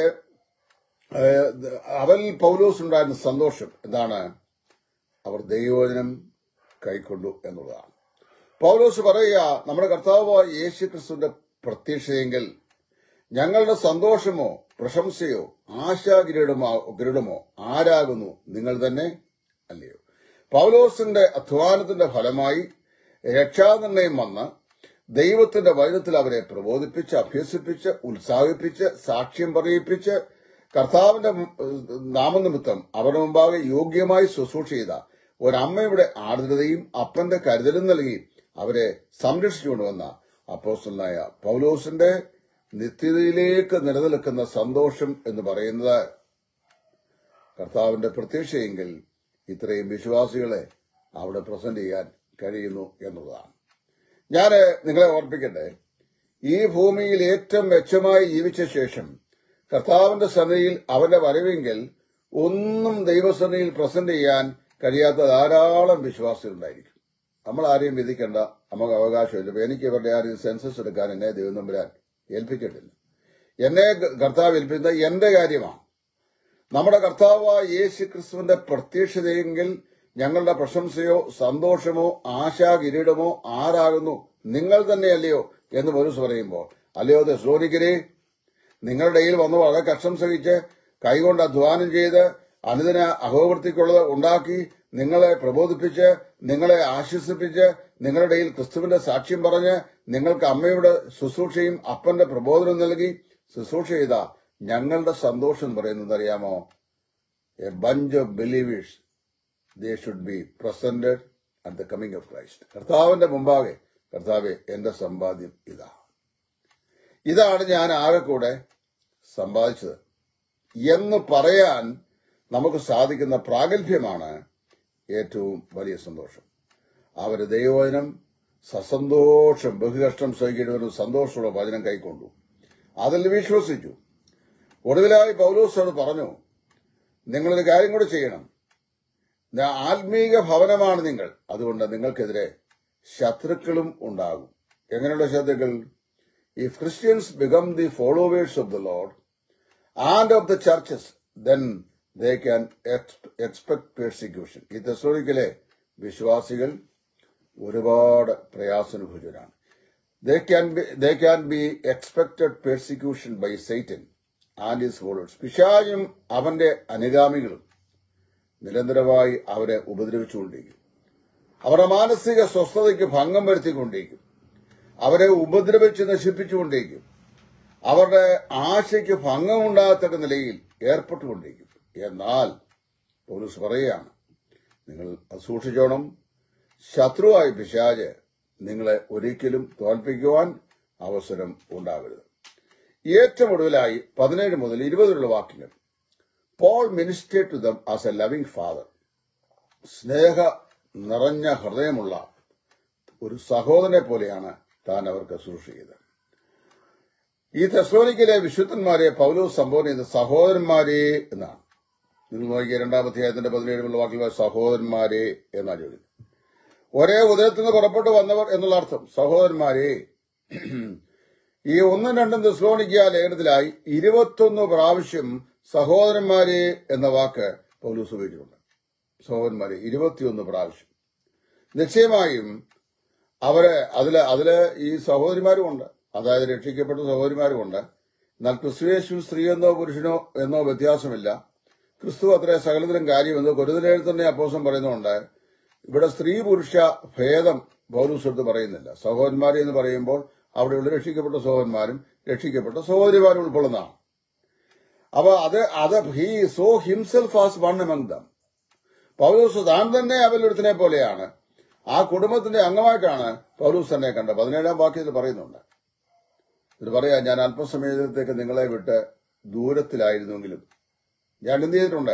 ഏഹ്, അവരിൽ പൗലോസ് ഉണ്ടായിരുന്ന സന്തോഷം എന്താണ് അവർ ദൈവവചനം കൈക്കൊണ്ടു എന്നുള്ളതാണ് പൗലോസ് പറയുക നമ്മുടെ കർത്താവായ യേശു ക്രിസ്തുവിന്റെ പ്രത്യക്ഷയെങ്കിൽ ഞങ്ങളുടെ സന്തോഷമോ പ്രശംസയോ ആശാകിരീടമോ ഗരുഡമോ ആരാകുന്നു നിങ്ങൾ തന്നെ അല്ലയോ പൗലോസിന്റെ അധ്വാനത്തിന്റെ ഫലമായി രക്ഷാനിർണയം വന്ന് ദൈവത്തിന്റെ വചനത്തിൽ അവരെ പ്രബോധിപ്പിച്ച് അഭ്യസിപ്പിച്ച് ഉത്സാഹിപ്പിച്ച് സാക്ഷ്യം പറയിപ്പിച്ച് കർത്താവിന്റെ മു- നാമനിമിത്തം അവരുടെ മുമ്പാകെ യോഗ്യമായി ശുശ്രൂഷ ചെയ്ത ഒരമ്മയുടെ ആർദ്രതയും അപ്പന്റെ കരുതലും നൽകി അവരെ സംരക്ഷിച്ചുകൊണ്ടുവന്ന അപ്പോസ്റ്റലായ പൗലോസിന്റെ നിത്യതയിലേക്ക് നിലനിൽക്കുന്ന സന്തോഷം എന്ന് പറയുന്നത് കർത്താവിന്റെ പ്രത്യക്ഷയെങ്കിൽ ഇത്രയും വിശ്വാസികളെ അവിടെ പ്രസന്റ് ചെയ്യാൻ കഴിയുന്നു എന്നുള്ളതാണ് ഞാൻ നിങ്ങളെ ഓർപ്പിക്കട്ടെ ഈ ഭൂമിയിൽ ഏറ്റവും മെച്ചമായി ജീവിച്ച ശേഷം കർത്താവിന്റെ സന്നിധിയിൽ അവന്റെ വരവെങ്കിൽ ഒന്നും ദൈവസന്നിധിയിൽ പ്രസന്റ് ചെയ്യാൻ കഴിയാത്ത ധാരാളം വിശ്വാസികളുണ്ടായിരിക്കും നമ്മൾ ആരെയും വിധിക്കേണ്ട നമുക്ക് അവകാശമില്ല ഇപ്പൊ എനിക്ക് ഇവരുടെ ആരും സെൻസസ് എടുക്കാൻ എന്നെ ദൈവം തമ്പുരാൻ ഏൽപ്പിച്ചിട്ടില്ല എന്നെ കർത്താവ് ഏൽപ്പിക്കുന്നത് എന്റെ കാര്യമാണ് നമ്മുടെ കർത്താവായ യേശു ക്രിസ്തുവിന്റെ പ്രത്യക്ഷതയെങ്കിൽ ഞങ്ങളുടെ പ്രശംസയോ സന്തോഷമോ ആശാകിരീടമോ ആരാകുന്നു നിങ്ങൾ തന്നെയല്ലയോ എന്ന് പോലീസ് പറയുമ്പോൾ അല്ലയോ ദോനിക്കരെ നിങ്ങളുടെ ഇടയിൽ വന്ന് വളരെ കഷ്ടം സഹിച്ച് കൈകൊണ്ട് അധ്വാനം ചെയ്ത് അനുദിന അഹോവൃത്തിക്കുള്ളത് ഉണ്ടാക്കി നിങ്ങളെ പ്രബോധിപ്പിച്ച് നിങ്ങളെ ആശ്വസിപ്പിച്ച് നിങ്ങളുടെ ഇടയിൽ ക്രിസ്തുവിന്റെ സാക്ഷ്യം പറഞ്ഞ് നിങ്ങൾക്ക് അമ്മയുടെ ശുശ്രൂഷയും അപ്പന്റെ പ്രബോധനം നൽകി ശുശ്രൂഷ ചെയ്ത ഞങ്ങളുടെ സന്തോഷം എന്ന് പറയുന്നത് അറിയാമോ a bunch of believers they should be presented at the coming of Christ കർത്താവിന്റെ മുമ്പാകെ കർത്താവെ എന്റെ സമ്പാദ്യം ഇതാ ഇതാണ് ഞാൻ ആകെ കൂടെ സമ്പാദിച്ചത് എന്ന് പറയാൻ നമുക്ക് സാധിക്കുന്ന പ്രാഗൽഭ്യമാണ് ഏറ്റവും വലിയ സന്തോഷം അവര് ദൈവവചനം സസന്തോഷം ബഹുകഷ്ടം സഹിക്കുന്നവരും സന്തോഷമുള്ള വചനം കൈക്കൊണ്ടു അതിൽ വിശ്വസിച്ചു ഒടുവിലായി പൗലോസോട് പറഞ്ഞു നിങ്ങളൊരു കാര്യം കൂടെ ചെയ്യണം ന- ആത്മീക ഭവനമാണ് നിങ്ങൾ അതുകൊണ്ട് നിങ്ങൾക്കെതിരെ ശത്രുക്കളും ഉണ്ടാകും എങ്ങനെയുള്ള ശത്രുക്കൾ if Christians become the followers of the Lord and of the churches then they can expect persecution ഈ തെസ്സോണിക്കലെ വിശ്വാസികൾ ഒരുപാട് പ്രയാസനുഭൂതരാണ് they can be they can be expected persecution by Satan and his followers പിശാചും അവന്റെ അനുഗാമികളും നിരന്തരമായി അവരെ ഉപദ്രവിച്ചുകൊണ്ടിരിക്കും അവരുടെ മാനസിക സ്വസ്ഥതയ്ക്ക് ഭംഗം വരുത്തിക്കൊണ്ടിരിക്കും അവരെ ഉപദ്രവിച്ച് നശിപ്പിച്ചുകൊണ്ടിരിക്കും അവരുടെ ആശയ്ക്ക് ഭംഗമുണ്ടാകത്തക്ക നിലയിൽ ഏർപ്പെട്ടുകൊണ്ടിരിക്കും എന്നാൽ പോലീസ് പറയുകയാണ് നിങ്ങൾ അത് സൂക്ഷിച്ചോണം ശത്രുവായ പിശാജ് നിങ്ങളെ ഒരിക്കലും തോൽപ്പിക്കുവാൻ അവസരം ഉണ്ടാകരുത് ഏറ്റവും ഒടുവിലായി പതിനേഴ് മുതൽ ഇരുപതിലുള്ള വാക്യങ്ങൾ Paul minister to them as a loving father സ്നേഹ നിറഞ്ഞ ഹൃദയമുള്ള ഒരു സഹോദരനെ പോലെയാണ് താൻ അവർക്ക് ശുശ്രൂഷ ചെയ്തത് ഈ തെസ്ലോനിക്കിലെ വിശുദ്ധന്മാരെ പൗലോസ് സംബോധന ചെയ്ത സഹോദരന്മാരെ എന്നാണ് നിങ്ങൾ നോക്കിയ രണ്ടാമത്തെ അധ്യായത്തിന്റെ പതിനേഴുള്ള വാക്കിലുള്ള സഹോദരന്മാരെ എന്നാണ് ചോദിക്കുന്നത് ഒരേ ഉദരത്തിൽ നിന്ന് പുറപ്പെട്ടു വന്നവർ എന്നുള്ള അർത്ഥം സഹോദരന്മാരെ ഈ ഒന്നും രണ്ടും തെസ്ലോണിക്ക ലേഖനത്തിലായി ഇരുപത്തൊന്ന് പ്രാവശ്യം സഹോദരന്മാരെ എന്ന വാക്ക് പൗലൂസ് ഉപയോഗിച്ചിട്ടുണ്ട് സഹോദരന്മാരെ ഇരുപത്തിയൊന്ന് പ്രാവശ്യം നിശ്ചയമായും അവര് അതില് അതില് ഈ സഹോദരിമാരുമുണ്ട് അതായത് രക്ഷിക്കപ്പെട്ട സഹോദരിമാരുമുണ്ട് എന്നാൽ ക്രിസ്തുയേശു സ്ത്രീ എന്നോ പുരുഷനോ എന്നോ വ്യത്യാസമില്ല ക്രിസ്തു അത്ര സകലത്തിലും കാര്യമെന്ന് കൊരുതലേൽ തന്നെ അപ്പോസം പറയുന്നുണ്ട് ഇവിടെ സ്ത്രീ പുരുഷ ഭേദം പൗരൂസ് എടുത്ത് പറയുന്നില്ല സഹോദരന്മാരെ എന്ന് പറയുമ്പോൾ അവിടെയുള്ള രക്ഷിക്കപ്പെട്ട സഹോദരന്മാരും രക്ഷിക്കപ്പെട്ട സഹോദരിമാരും ഉൾക്കൊള്ളുന്നതാണ് അപ്പൊ അത് അത് he saw himself as one among them Paulos താൻ തന്നെ അവലൊരുത്തിനെ പോലെയാണ് ആ കുടുംബത്തിന്റെ അംഗമായിട്ടാണ് പൗലൂസ് തന്നെ കണ്ടത് പതിനേഴാം വാക്യത്തിൽ പറയുന്നുണ്ട് ഇത് പറയാ ഞാൻ അല്പസമയത്തേക്ക് നിങ്ങളെ വിട്ട് ദൂരത്തിലായിരുന്നുവെങ്കിലും ഞാൻ എന്ത് ചെയ്തിട്ടുണ്ട്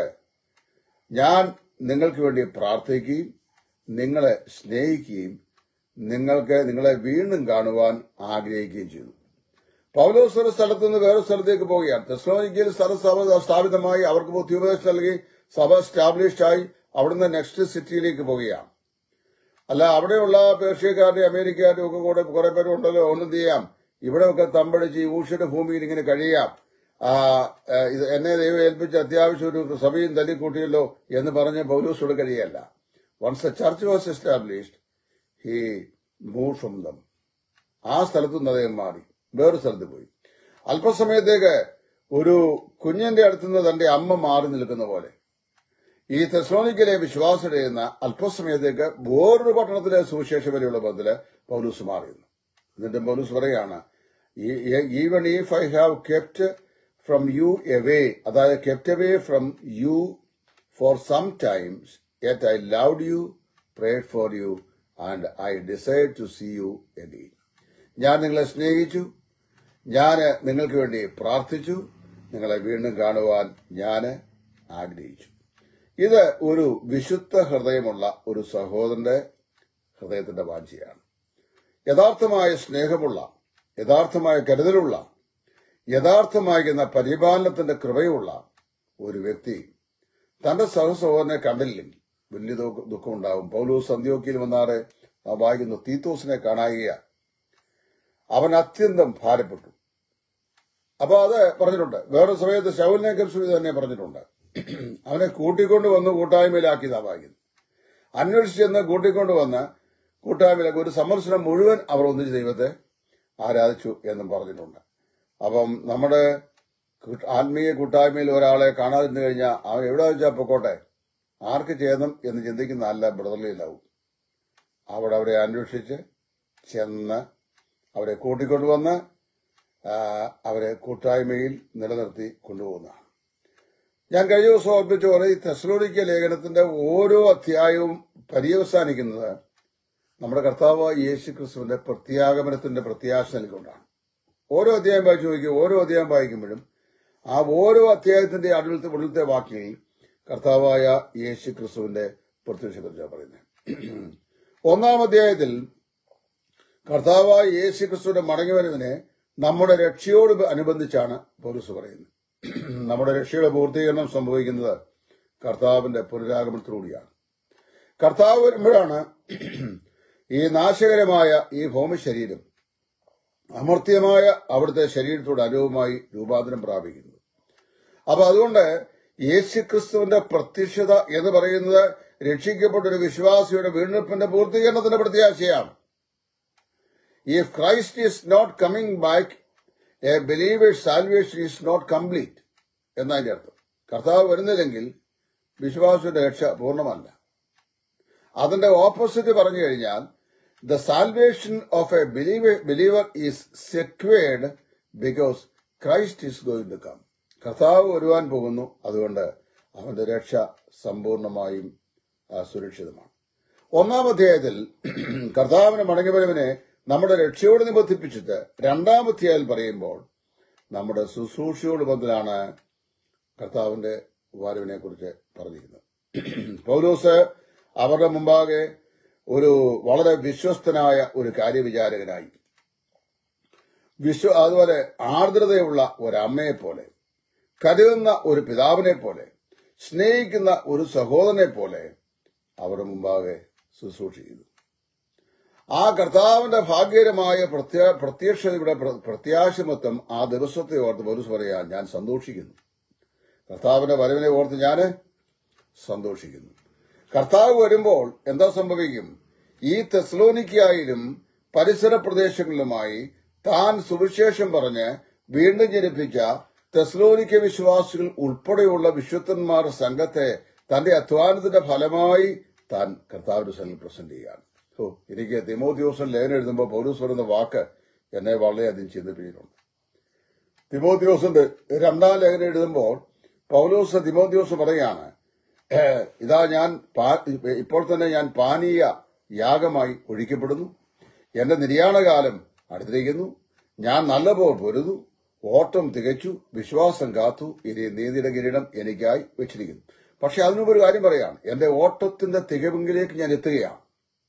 ഞാൻ നിങ്ങൾക്ക് വേണ്ടി പ്രാർത്ഥിക്കുകയും നിങ്ങളെ സ്നേഹിക്കുകയും നിങ്ങൾക്ക് നിങ്ങളെ വീണ്ടും കാണുവാൻ ആഗ്രഹിക്കുകയും ചെയ്തു പൗലോസ് ഒരു സ്ഥലത്ത് നിന്ന് വേറെ സ്ഥലത്തേക്ക് പോവുകയാണ് തെസ്ലോനിക്കയിൽ സ്ഥലം സ്ഥാപ- സ്ഥാപിതമായി അവർക്ക് ബുദ്ധിപദേശം നൽകി സഭ എസ്റ്റാബ്ലിഷ്ഡ് ആയി അവിടുന്ന് നെക്സ്റ്റ് സിറ്റിയിലേക്ക് പോവുകയാണ് അല്ല അവിടെയുള്ള പേർഷ്യക്കാരുടെ അമേരിക്കക്കാരുടെ ഒക്കെ കൂടെ കുറെ പേരുണ്ടല്ലോ ഒന്നും ചെയ്യാം ഇവിടെയൊക്കെ തമ്പടിച്ച് ഈ ഊഷയുടെ ഭൂമിയിൽ ഇങ്ങനെ കഴിയാം ആ, ആ, ഇത് എന്നെ ദൈവം ഏൽപ്പിച്ച അത്യാവശ്യം ഒരു സഭയും തല്ലിക്കൂട്ടിയല്ലോ എന്ന് പറഞ്ഞ് പൗലൂസോട് കഴിയല്ല once a church was established he move from them ആ സ്ഥലത്തു നിന്ന് അദ്ദേഹം മാറി വേറൊരു സ്ഥലത്ത് പോയി അല്പസമയത്തേക്ക് ഒരു കുഞ്ഞിന്റെ അടുത്തുനിന്ന് തന്റെ അമ്മ മാറി നിൽക്കുന്ന പോലെ ഈ തെസ്ലോണിക്കിലെ വിശ്വാസം ചെയ്യുന്ന അല്പസമയത്തേക്ക് വേറൊരു പട്ടണത്തിലെ സുവിശേഷം വരെയുള്ള ബന്ധത്തില് പൗലൂസ് മാറിയുന്നു എന്നിട്ട് പൗലൂസ് പറയാണ് even if I have kept from you away അതായത് kept away from you for some times yet I loved you prayed for you and I decide to see you again ഞാൻ നിങ്ങളെ സ്നേഹിച്ചു ഞാൻ നിങ്ങൾക്ക് വേണ്ടി പ്രാർത്ഥിച്ചു നിങ്ങളെ വീണ്ടും കാണുവാൻ ഞാൻ ആഗ്രഹിച്ചു ഇത് ഒരു വിശുദ്ധ ഹൃദയമുള്ള ഒരു സഹോദരന്റെ ഹൃദയത്തിന്റെ വാഞ്ചയാണ് യഥാർത്ഥമായ സ്നേഹമുള്ള യഥാർത്ഥമായ കരുതലുള്ള യഥാർത്ഥമായിരുന്ന പരിപാലനത്തിന്റെ കൃപയുള്ള ഒരു വ്യക്തി തന്റെ സഹസഹോദരനെ കണ്ടില്ലെങ്കിൽ വലിയ ദുഃഖ- ദുഃഖമുണ്ടാവും പൗലൂസ് സന്ധ്യോക്കിയിൽ വന്നാറ് ആ വായിക്കുന്നു തീത്തോസിനെ കാണായിക അവൻ അത്യന്തം ഭാരപ്പെട്ടു അപ്പൊ അത് പറഞ്ഞിട്ടുണ്ട് വേറെ സമയത്ത് ശൗലിനെ കുറിച്ച് ഇത് തന്നെ പറഞ്ഞിട്ടുണ്ട് അവനെ കൂട്ടിക്കൊണ്ട് വന്ന് കൂട്ടായ്മയിലാക്കിയതാ വായിക്കുന്നത് അന്വേഷിച്ച് ചെന്ന് കൂട്ടിക്കൊണ്ട് വന്ന് കൂട്ടായ്മയിലേക്ക് ഒരു സന്ദർശനം മുഴുവൻ അവർ ഒന്നിച്ച് ദൈവത്തെ ആരാധിച്ചു എന്നും പറഞ്ഞിട്ടുണ്ട് അപ്പം നമ്മുടെ കൂട്ട- ആത്മീയ കൂട്ടായ്മയിൽ ഒരാളെ കാണാതിരുന്നു കഴിഞ്ഞാൽ അവൻ എവിടെ വെച്ചാൽ പൊക്കോട്ടെ ആർക്ക് ചേതം എന്ന് ചിന്തിക്കുന്ന അല്ല ബ്രദർലിയിലാവും അവിടെ അവരെ അന്വേഷിച്ച് ചെന്ന് അവരെ കൂട്ടിക്കൊണ്ടുവന്ന് ആ, അവരെ കൂട്ടായ്മയിൽ നിലനിർത്തി കൊണ്ടുപോകുന്നതാണ് ഞാൻ കഴിഞ്ഞ ദിവസം ഓർപ്പിച്ച പോലെ ഈ തെസ്ലോണിക്ക ലേഖനത്തിന്റെ ഓരോ അധ്യായവും പര്യവസാനിക്കുന്നത് നമ്മുടെ കർത്താവ് യേശു ക്രിസ്തുവിന്റെ പ്രത്യാഗമനത്തിന്റെ പ്രത്യാശ നൽകൊണ്ടാണ് ഓരോ അധ്യായം വായിച്ചു നോക്കി ഓരോ അധ്യായം വായിക്കുമ്പോഴും ആ ഓരോ അധ്യായത്തിന്റെ അടുത്ത ഉള്ളിലത്തെ വാക്യങ്ങളിൽ കർത്താവായ യേശു ക്രിസ്തുവിന്റെ പ്രത്യക്ഷത്തെക്കുറിച്ചാണ് പറയുന്നത് ഒന്നാം അധ്യായത്തിൽ കർത്താവായ യേശു ക്രിസ്തുവിന്റെ മടങ്ങിവരവിനെ നമ്മുടെ രക്ഷയോട് അനുബന്ധിച്ചാണ് പൗരസ് പറയുന്നത് നമ്മുടെ രക്ഷയുടെ പൂർത്തീകരണം സംഭവിക്കുന്നത് കർത്താവിന്റെ പുനരാഗമനത്തിലൂടെയാണ് കർത്താവ് വരുമ്പോഴാണ് ഈ നാശകരമായ ഈ ഭൗമശരീരം അമർത്യമായ അവിടുത്തെ ശരീരത്തോട് അനുവുമായി രൂപാന്തരം പ്രാപിക്കുന്നത് അപ്പൊ അതുകൊണ്ട് യേശുക്രിസ്തുവിന്റെ പ്രത്യക്ഷത എന്ന് പറയുന്നത് രക്ഷിക്കപ്പെട്ട ഒരു വിശ്വാസിയുടെ വീണ്ടെടുപ്പിന്റെ പൂർത്തീകരണത്തിന്റെ പ്രത്യാശയാണ് if Christ is not coming back a believers salvation is not complete എന്നതിന്റെ അർത്ഥം കർത്താവ് വരുന്നില്ലെങ്കിൽ വിശ്വാസത്തിന്റെ രക്ഷ പൂർണ്ണമല്ല അതിന്റെ ഓപ്പോസിറ്റ് പറഞ്ഞു കഴിഞ്ഞാൽ the salvation of a believer is secured because Christ is going to come കർത്താവ് വരുവാൻ പോകുന്നു അതുകൊണ്ട് അവന്റെ രക്ഷ സമ്പൂർണമായും ആ, സുരക്ഷിതമാണ് ഒന്നാം അധ്യായത്തിൽ കർത്താവിന്റെ മടങ്ങിവരവിനെ നമ്മുടെ രക്ഷയോട് നിബന്ധിപ്പിച്ചിട്ട് രണ്ടാം അധ്യായം പറയുമ്പോൾ നമ്മുടെ ശുശ്രൂഷയോട് ബന്ധത്തിലാണ് കർത്താവിന്റെ വരവിനെ കുറിച്ച് പറഞ്ഞിരിക്കുന്നത് പൗലോസ് അവരുടെ മുമ്പാകെ ഒരു വളരെ വിശ്വസ്തനായ ഒരു കാര്യവിചാരകനായി വിശ്വ അതുപോലെ ആർദ്രതയുള്ള ഒരമ്മയെ പോലെ കരുതുന്ന ഒരു പിതാവിനെ പോലെ സ്നേഹിക്കുന്ന ഒരു സഹോദരനെ പോലെ അവരുടെ മുമ്പാകെ ശുശ്രൂഷ ചെയ്തു ആ കർത്താവിന്റെ ഭാഗ്യകരമായ പ്രത്യ പ്രത്യക്ഷതയുടെ പ്ര- പ്രത്യാശമത്വം ആ ദിവസത്തെ ഓർത്ത് പൗരസ് പറയാ ഞാൻ സന്തോഷിക്കുന്നു കർത്താവിന്റെ വരവിനെ ഓർത്ത് ഞാൻ സന്തോഷിക്കുന്നു കർത്താവ് വരുമ്പോൾ എന്താ സംഭവിക്കും ഈ തെസ്ലോനിക്കായാലും പരിസര പ്രദേശങ്ങളിലുമായി താൻ സുവിശേഷം പറഞ്ഞ് വീണ്ടും ജനിപ്പിച്ച തെസ്ലോനിക്ക വിശ്വാസികൾ ഉൾപ്പെടെയുള്ള വിശുദ്ധന്മാർ സംഘത്തെ തന്റെ അധ്വാനത്തിന്റെ ഫലമായി താൻ കർത്താവിന്റെ സന്നിൽ പ്രസന്റ് ചെയ്യുകയാണ് ഓ എനിക്ക് തിമോദ്യോസൻ ലേഖനം എഴുതുമ്പോൾ പൗരൂസ് പറയുന്ന വാക്ക് എന്നെ വളരെയധികം ചിന്തിപ്പിച്ചിട്ടുണ്ട് തിമോദ്യോസിന്റെ രണ്ടാം ലേഖനം എഴുതുമ്പോൾ പൗലോസ് തിമോദ്യോസ് പറയാണ് "ഏഹ്, ഇതാ ഞാൻ പാ- ഇപ്പോൾ തന്നെ ഞാൻ പാനീയ യാഗമായി ഒഴിക്കപ്പെടുന്നു എന്റെ നിര്യാണകാലം അടുത്തിരിക്കുന്നു ഞാൻ നല്ലപോലെ പൊരുതു ഓട്ടം തികച്ചു വിശ്വാസം കാത്തു ഇനി നീതിയുടെ കിരീടം എനിക്കായി വെച്ചിരിക്കുന്നു പക്ഷെ അതിനുമുമ്പ് ഒരു കാര്യം പറയാണ് എന്റെ ഓട്ടത്തിന്റെ തികവെങ്കിലേക്ക് ഞാൻ എത്തുകയാണ്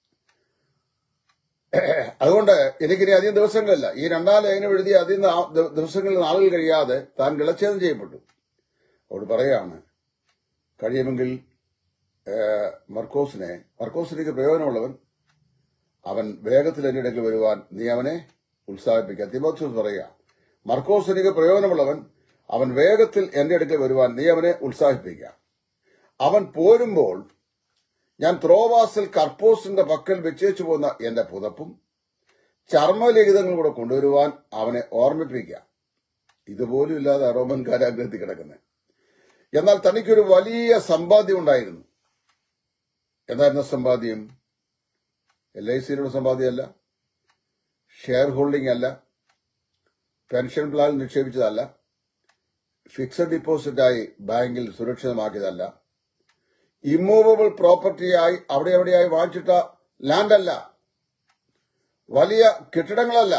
അതുകൊണ്ട് എനിക്കിനി അധികം ദിവസങ്ങളില്ല ഈ രണ്ടാം ലേഖനം എഴുതിയ അധികം നാ- ദി- ദിവസങ്ങളിൽ നാളുകൾ കഴിയാതെ താൻ കിളച്ഛേദം ചെയ്യപ്പെട്ടു അവിടെ പറയാണ് കഴിയുമെങ്കിൽ ഏഹ്, മർക്കോസിനെ മർക്കോസിലേക്ക് പ്രയോജനമുള്ളവൻ അവൻ വേഗത്തിൽ എന്റെ അടുക്കൽ വരുവാൻ നീ അവനെ ഉത്സാഹിപ്പിക്കുക തിമോത്യോസ് പറയുക മർക്കോസിനിക്ക് പ്രയോജനമുള്ളവൻ അവൻ വേഗത്തിൽ എന്റെ അടുക്കൽ വരുവാൻ നീ അവനെ ഉത്സാഹിപ്പിക്കുക അവൻ പോരുമ്പോൾ ഞാൻ ത്രോവാസിൽ കർപ്പോസിന്റെ പക്കൽ വെച്ചേച്ചു പോന്ന എന്റെ പുതപ്പും ചർമ്മലിഖിതങ്ങളും കൂടെ കൊണ്ടുവരുവാൻ അവനെ ഓർമ്മിപ്പിക്കുക ഇതുപോലും ഇല്ലാതെ റോമൻ കാരാഗ്രഹത്തിൽ കിടക്കുന്നത് എന്നാൽ തനിക്കൊരു വലിയ സമ്പാദ്യം ഉണ്ടായിരുന്നു എന്തായിരുന്നു സമ്പാദ്യം എൽ ഐ സിയിലുള്ള സമ്പാദ്യമല്ല ഷെയർ ഹോൾഡിംഗ് അല്ല പെൻഷൻ പ്ലാൻ നിക്ഷേപിച്ചതല്ല ഫിക്സഡ് ഡിപ്പോസിറ്റായി ബാങ്കിൽ സുരക്ഷിതമാക്കിയതല്ല ഇമ്മൂവബിൾ പ്രോപ്പർട്ടിയായി അവിടെ എവിടെയായി വാങ്ങിച്ചിട്ട ലാൻഡല്ല വലിയ കെട്ടിടങ്ങളല്ല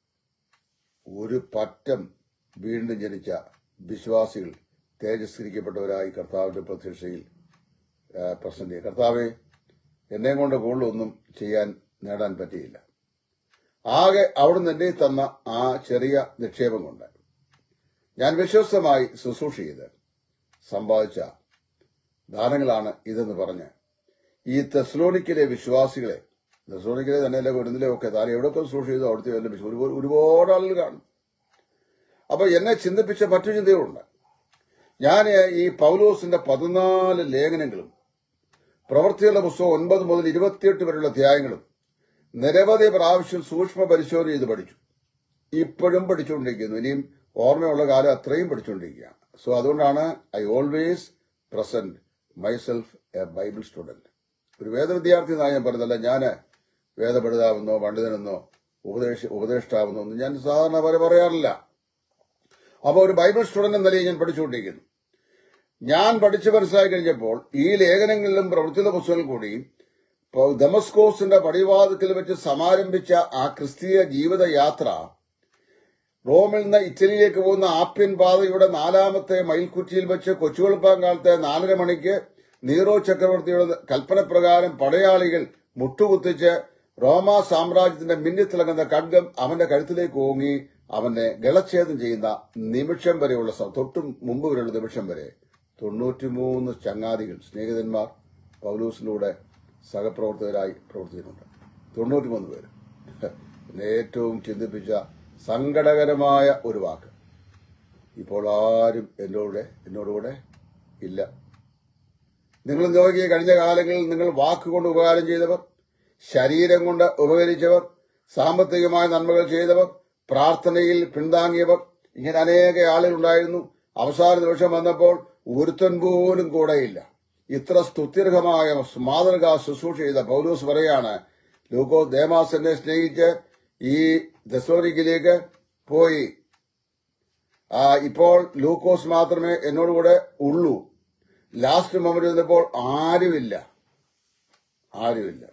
ഒരു പറ്റം വീണ്ടും ജനിച്ച വിശ്വാസികൾ തേജസ്കരിക്കപ്പെട്ടവരായി കർത്താവിന്റെ പ്രത്യക്ഷയിൽ ആ, പ്രസന്റ് ചെയ്യും കർത്താവെ എന്നെ കൊണ്ട് കൂടുതലൊന്നും ചെയ്യാൻ നേടാൻ പറ്റിയില്ല ആകെ അവിടുന്ന് എന്റെ തന്ന ആ ചെറിയ നിക്ഷേപം കൊണ്ട് ഞാൻ വിശ്വസ്തമായി ശുശ്രൂഷ ചെയ്ത് സമ്പാദിച്ച ദാനങ്ങളാണ് ഇതെന്ന് പറഞ്ഞ് ഈ തെസ്ലോണിക്കിലെ വിശ്വാസികളെ തെസ്ലോണിക്കിലെ തന്നെയല്ല കുരുന്നിലെ ഒക്കെ താൻ എവിടെയൊക്കെ ശുശ്രൂഷ ചെയ്തു അവിടുത്തെ വല്ല വിശ്വ- ഒരുപാട് ഒരുപാട് ആളുകൾ കാണും അപ്പൊ എന്നെ ചിന്തിപ്പിച്ച മറ്റു ചിന്തകളുണ്ട് ഞാൻ ഈ പൗലോസിന്റെ പതിനാല് ലേഖനങ്ങളും പ്രവൃത്തികളുടെ പുസ്തകം ഒൻപത് മുതൽ ഇരുപത്തിയെട്ട് വരെയുള്ള അധ്യായങ്ങളും നിരവധി പ്രാവശ്യം സൂക്ഷ്മ പരിശോധന ചെയ്ത് പഠിച്ചു ഇപ്പോഴും പഠിച്ചുകൊണ്ടിരിക്കുന്നു ഇനിയും ഓർമ്മയുള്ള കാലം അത്രയും പഠിച്ചുകൊണ്ടിരിക്കുകയാണ് സോ അതുകൊണ്ടാണ് I always present myself a Bible student ഒരു വേദ വിദ്യാർത്ഥി എന്നാണ് ഞാൻ പറഞ്ഞതല്ല ഞാൻ വേദപഠിതാവെന്നോ പണ്ഡിതനെന്നോ ഉപദേശ ഉപദേഷ്ടാവെന്നോ ഒന്നും ഞാൻ സാധാരണ പോലെ പറയാറില്ല അപ്പോൾ ഒരു ബൈബിൾ സ്റ്റുഡന്റ് എന്ന നിലയിൽ ഞാൻ പഠിച്ചുകൊണ്ടിരിക്കുന്നു ഞാൻ പഠിച്ചു മനസ്സിലാക്കി കഴിഞ്ഞപ്പോൾ ഈ ലേഖനങ്ങളിലും പ്രവൃത്തിയുടെ പുസ്തകങ്ങളിൽ കൂടി ഇപ്പോൾ ദമസ്കോസിന്റെ പടിവാദത്തിൽ വെച്ച് സമാരംഭിച്ച ആ ക്രിസ്തീയ ജീവിത യാത്ര റോമിൽ നിന്ന് ഇറ്റലിയിലേക്ക് പോകുന്ന ആപ്യൻ പാതയുടെ നാലാമത്തെ മയിൽക്കുറ്റിയിൽ വെച്ച് കൊച്ചുവെളുപ്പാങ്കാലത്തെ നാലര മണിക്ക് നീറോ ചക്രവർത്തിയുടെ കൽപ്പനപ്രകാരം പടയാളികൾ മുട്ടുകുത്തിച്ച് റോമാ സാമ്രാജ്യത്തിന്റെ മിന്നിത്തിളങ്ങുന്ന ഖഡ്ഗം അവന്റെ കഴുത്തിലേക്ക് ഓങ്ങി അവനെ ഗളച്ഛേദം ചെയ്യുന്ന നിമിഷം വരെയുള്ള സ- തൊട്ടു മുമ്പ് വരെയുള്ള നിമിഷം വരെ തൊണ്ണൂറ്റിമൂന്ന് ചങ്ങാതികൾ സ്നേഹിതന്മാർ പൗലൂസിലൂടെ സഹപ്രവർത്തകരായി പ്രവർത്തിച്ചിട്ടുണ്ട് തൊണ്ണൂറ്റിമൂന്ന് പേര് എന്നെ ഏറ്റവും ചിന്തിപ്പിച്ച സങ്കടകരമായ ഒരു വാക്ക് ഇപ്പോൾ ആരും എന്നോട് എന്നോടുകൂടെ ഇല്ല നിങ്ങൾ നോക്കിയ കഴിഞ്ഞ കാലങ്ങളിൽ നിങ്ങൾ വാക്കുകൊണ്ട് ഉപകാരം ചെയ്തവർ ശരീരം കൊണ്ട് ഉപകരിച്ചവർ സാമ്പത്തികമായ നന്മകൾ ചെയ്തവർ പ്രാർത്ഥനയിൽ പിന്താങ്ങിയവർ ഇങ്ങനെ അനേക ആളുകളുണ്ടായിരുന്നു അവസാന നിമിഷം വന്നപ്പോൾ ഒരുത്തൻ പോലും കൂടെയില്ല ഇത്ര സ്തുത്യർഹമായ മാതൃക ശുശ്രൂഷ ചെയ്ത പൗലൂസ് പറയാണ് ലൂക്കോ ദേമാസനെ സ്നേഹിച്ച് ഈ ദസോനിക്കിലേക്ക് പോയി ആ, ഇപ്പോൾ ലൂക്കോസ് മാത്രമേ എന്നോടുകൂടെ ഉള്ളൂ ലാസ്റ്റ് മൊമെന്റ് വന്നപ്പോൾ ആരുമില്ല ആരുമില്ല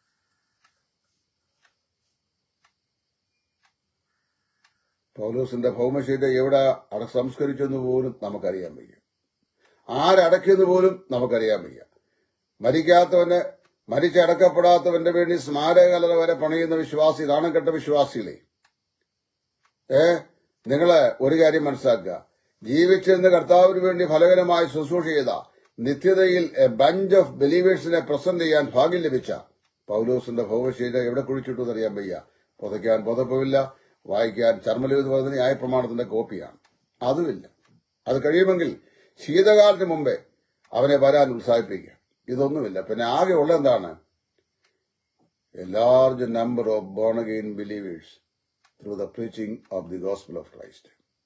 പൗലോസിന്റെ ഭൗമശരീരം എവിടെ അട സംസ്കരിച്ചെന്ന് പോലും നമുക്കറിയാൻ വയ്യ ആരടക്കിയെന്ന് പോലും നമുക്കറിയാൻ വയ്യ മരിക്കാത്തവന് മരിച്ചടക്കപ്പെടാത്തവന്റെ വേണ്ടി സ്മാരകലറ വരെ പണിയുന്ന വിശ്വാസി നാണം കെട്ട വിശ്വാസികളെ ഏ നിങ്ങള് ഒരു കാര്യം മനസ്സിലാക്കുക ജീവിച്ചിരുന്ന കർത്താവിന് വേണ്ടി ഫലകരമായി ശുശ്രൂഷ ചെയ്ത നിത്യതയിൽ എ ബഞ്ച് ഓഫ് ബിലീവേഴ്സിനെ പ്രസന്റ് ചെയ്യാൻ ഭാഗ്യം ലഭിച്ച പൗലോസിന്റെ ഭൗമശരീരം എവിടെ കുഴിച്ചിട്ടു എന്നറിയാൻ വയ്യ പുതയ്ക്കാൻ പുതപ്പുമില്ല വായിക്കാൻ ചർമ്മലിത് പറഞ്ഞ ന്യായ പ്രമാണത്തിന്റെ കോപ്പിയാണ് അതുമില്ല അത് കഴിയുമെങ്കിൽ ശീതകാലത്തിന് മുമ്പേ അവനെ വരാൻ ഉത്സാഹിപ്പിക്കുക ഇതൊന്നുമില്ല പിന്നെ ആകെ ഉള്ള എന്താണ് a large number of born again believers through the preaching of the gospel of Christ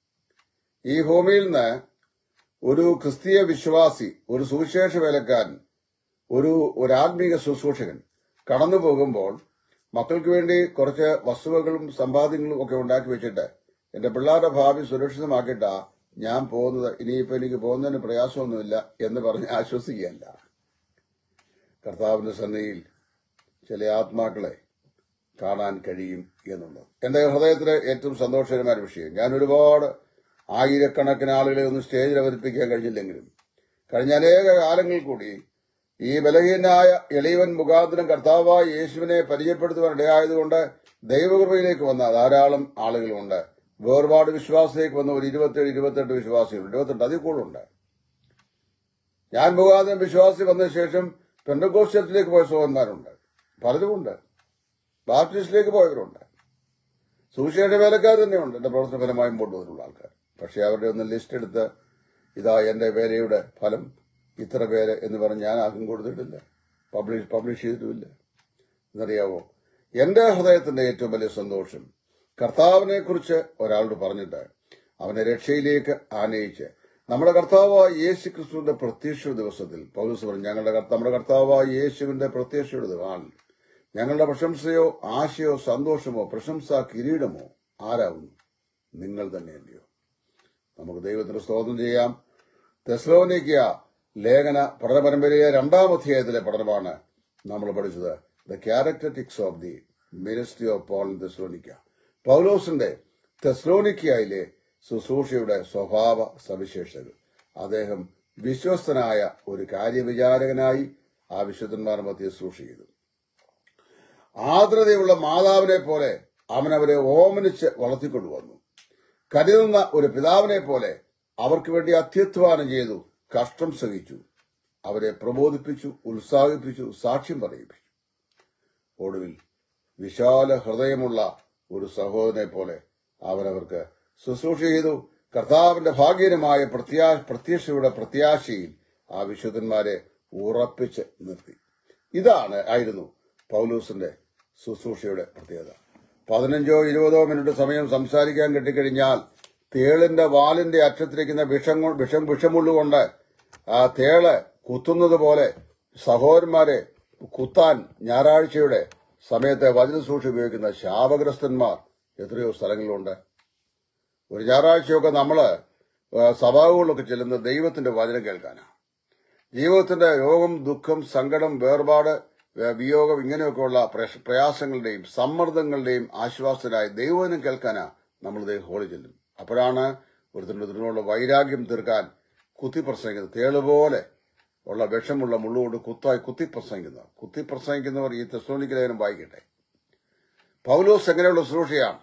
ഈ ഭൂമിയിൽ നിന്ന് ഒരു ക്രിസ്തീയ വിശ്വാസി ഒരു സുവിശേഷ വേലക്കാരൻ ഒരു ഒരു ആത്മീക ശുശ്രൂഷകൻ കടന്നു പോകുമ്പോൾ മക്കൾക്ക് വേണ്ടി കുറച്ച് വസ്തുവകളും സമ്പാദ്യങ്ങളും ഒക്കെ ഉണ്ടാക്കി വെച്ചിട്ട് എന്റെ പിള്ളേരുടെ ഭാവി സുരക്ഷിതമാക്കിയിട്ടാ ഞാൻ പോകുന്നത് ഇനിയിപ്പോ എനിക്ക് പോകുന്നതിന് പ്രയാസമൊന്നുമില്ല എന്ന് പറഞ്ഞ് ആശ്വസിക്കുകയല്ല കർത്താവിന്റെ സന്നിധിയിൽ ചില ആത്മാക്കളെ കാണാൻ കഴിയും എന്നുള്ളത് എന്റെ ഹൃദയത്തിലെ ഏറ്റവും സന്തോഷകരമായ വിഷയം ഞാൻ ഒരുപാട് ആയിരക്കണക്കിന് ആളുകളെ ഒന്നും സ്റ്റേജിൽ അവതരിപ്പിക്കാൻ കഴിഞ്ഞില്ലെങ്കിലും കഴിഞ്ഞ അനേക കാലങ്ങൾ കൂടി ഈ ബലഹീനായ എളിയവൻ മുഖാന്തരം കർത്താവായ യേശുവിനെ പരിചയപ്പെടുത്തുവാൻ ഇടയായതുകൊണ്ട് ദൈവകൃപയിലേക്ക് വന്ന ധാരാളം ആളുകളുണ്ട് വേർപാട് വിശ്വാസത്തിലേക്ക് വന്ന ഒരു ഇരുപത്തേഴ് ഇരുപത്തെട്ട് വിശ്വാസികളുണ്ട് ഇരുപത്തെട്ട് അതിൽ കൂടുതലുണ്ട് ഞാൻ മുഖാന്തരം വിശ്വാസി വന്ന ശേഷം പെന്തക്കോസ്റ്റത്തിലേക്ക് പോയ സഹോദരന്മാരുണ്ട് പലരുമുണ്ട് ബാപ്റ്റിസ്റ്റിലേക്ക് പോയവരുണ്ട് സുവിശേഷ വേലക്കാർ തന്നെയുണ്ട് എന്റെ പ്രവർത്തന ഫലമായി മുമ്പോട്ട് വന്നിട്ടുള്ള ആൾക്കാർ പക്ഷെ അവരുടെ ഒന്ന് ലിസ്റ്റ് എടുത്ത് ഇതാ എന്റെ വേലയുടെ ഫലം ഇത്ര പേര് എന്ന് പറഞ്ഞ് ഞാൻ ആർക്കും കൊടുത്തിട്ടില്ല പബ്ലിഷ് പബ്ലിഷ് ചെയ്തിട്ടുമില്ല എന്നറിയാവോ എന്റെ ഹൃദയത്തിന്റെ ഏറ്റവും വലിയ സന്തോഷം കർത്താവിനെ കുറിച്ച് ഒരാളോട് പറഞ്ഞിട്ട് അവനെ രക്ഷയിലേക്ക് ആനയിച്ച് നമ്മുടെ കർത്താവായ യേശു ക്രിസ്തുവിന്റെ പ്രത്യക്ഷ ദിവസത്തിൽ പൗലൂസ് പറഞ്ഞു ഞങ്ങളുടെ കർത്ത- നമ്മുടെ കർത്താവായ യേശുവിന്റെ പ്രത്യക്ഷയുടെ ദിവസമാണ് ഞങ്ങളുടെ പ്രശംസയോ ആശയോ സന്തോഷമോ പ്രശംസ കിരീടമോ ആരാവുന്നു നിങ്ങൾ തന്നെയല്ലയോ നമുക്ക് ദൈവത്തിന് സ്തോത്രം ചെയ്യാം തെസ്ലോനിക്ക ലേഖന പഠന പരമ്പരയിലെ രണ്ടാം അധ്യായത്തിലെ പഠനമാണ് നമ്മൾ പഠിച്ചത് the characteristics of the ministry of Paul in Thessalonica പൗലോസിന്റെ തെസ്ലോനിക്കയിലെ ശുശ്രൂഷയുടെ സ്വഭാവ സവിശേഷതകൾ അദ്ദേഹം വിശ്വസ്തനായ ഒരു കാര്യവിചാരകനായി ആ വിശുദ്ധന്മാർ മധ്യ ശുശ്രൂഷ ചെയ്തു ആർദ്രതയുള്ള മാതാവിനെ പോലെ അവൻ അവരെ ഓമനിച്ച് വളർത്തിക്കൊണ്ടുവന്നു കരുതുന്ന ഒരു പിതാവിനെ പോലെ അവർക്ക് വേണ്ടി അത്യധ്വാനം ചെയ്തു കഷ്ടം സഹിച്ചു അവരെ പ്രബോധിപ്പിച്ചു ഉത്സാഹിപ്പിച്ചു സാക്ഷ്യം പറയിപ്പിച്ചു ഒടുവിൽ വിശാല ഹൃദയമുള്ള ഒരു സഹോദരനെ പോലെ അവരവർക്ക് ശുശ്രൂഷ ചെയ്തു കർത്താവിന്റെ ഭാഗ്യകരമായ പ്രത്യാ പ്രത്യക്ഷയുടെ പ്രത്യാശയിൽ ആ വിശുദ്ധന്മാരെ ഉറപ്പിച്ച് നിർത്തി ഇതാണ് ആയിരുന്നു പൗലൂസിന്റെ ശുശ്രൂഷയുടെ പ്രത്യേകത പതിനഞ്ചോ ഇരുപതോ മിനിറ്റ് സമയം സംസാരിക്കാൻ കിട്ടിക്കഴിഞ്ഞാൽ തേളിന്റെ വാലിന്റെ അറ്റത്തിരിക്കുന്ന വിഷം കൊ- വിഷം വിഷമുള്ളുകൊണ്ട് ആ തേള് കുത്തുന്നത് പോലെ സഹോദരന്മാരെ കുത്താൻ ഞായറാഴ്ചയുടെ സമയത്തെ വചന സൂക്ഷി ഉപയോഗിക്കുന്ന ശാപഗ്രസ്തന്മാർ എത്രയോ സ്ഥലങ്ങളിലുണ്ട് ഒരു ഞായറാഴ്ചയൊക്കെ നമ്മള് ആ, സഭാകളിലൊക്കെ ചെല്ലുന്ന ദൈവത്തിന്റെ വചനം കേൾക്കാനാണ് ജീവിതത്തിന്റെ രോഗം ദുഃഖം സങ്കടം വേർപാട് വേ- വിയോഗം ഇങ്ങനെയൊക്കെയുള്ള പ്രശ- പ്രയാസങ്ങളുടെയും സമ്മർദ്ദങ്ങളുടെയും ആശ്വാസനായി ദൈവവചനം കേൾക്കാനാ നമ്മൾ ദൈവം ഹോളി ചെല്ലും അപ്പോഴാണ് ഒരുത്തിൻ്റെ ഇതിനുള്ള വൈരാഗ്യം തീർക്കാൻ കുത്തി പ്രസംഗിക്കുന്നത് തേളുപോലെ ഉള്ള വിഷമുള്ള മുള്ളുകൊണ്ട് കുത്തായി കുത്തി പ്രസംഗിക്കുന്നത് കുത്തി പ്രസംഗിക്കുന്നവർ ഈ തെസ്ലോനിക്ക് ലേഖനം വായിക്കട്ടെ പൗലോസ് എങ്ങനെയുള്ള ശുശ്രൂഷയാണ്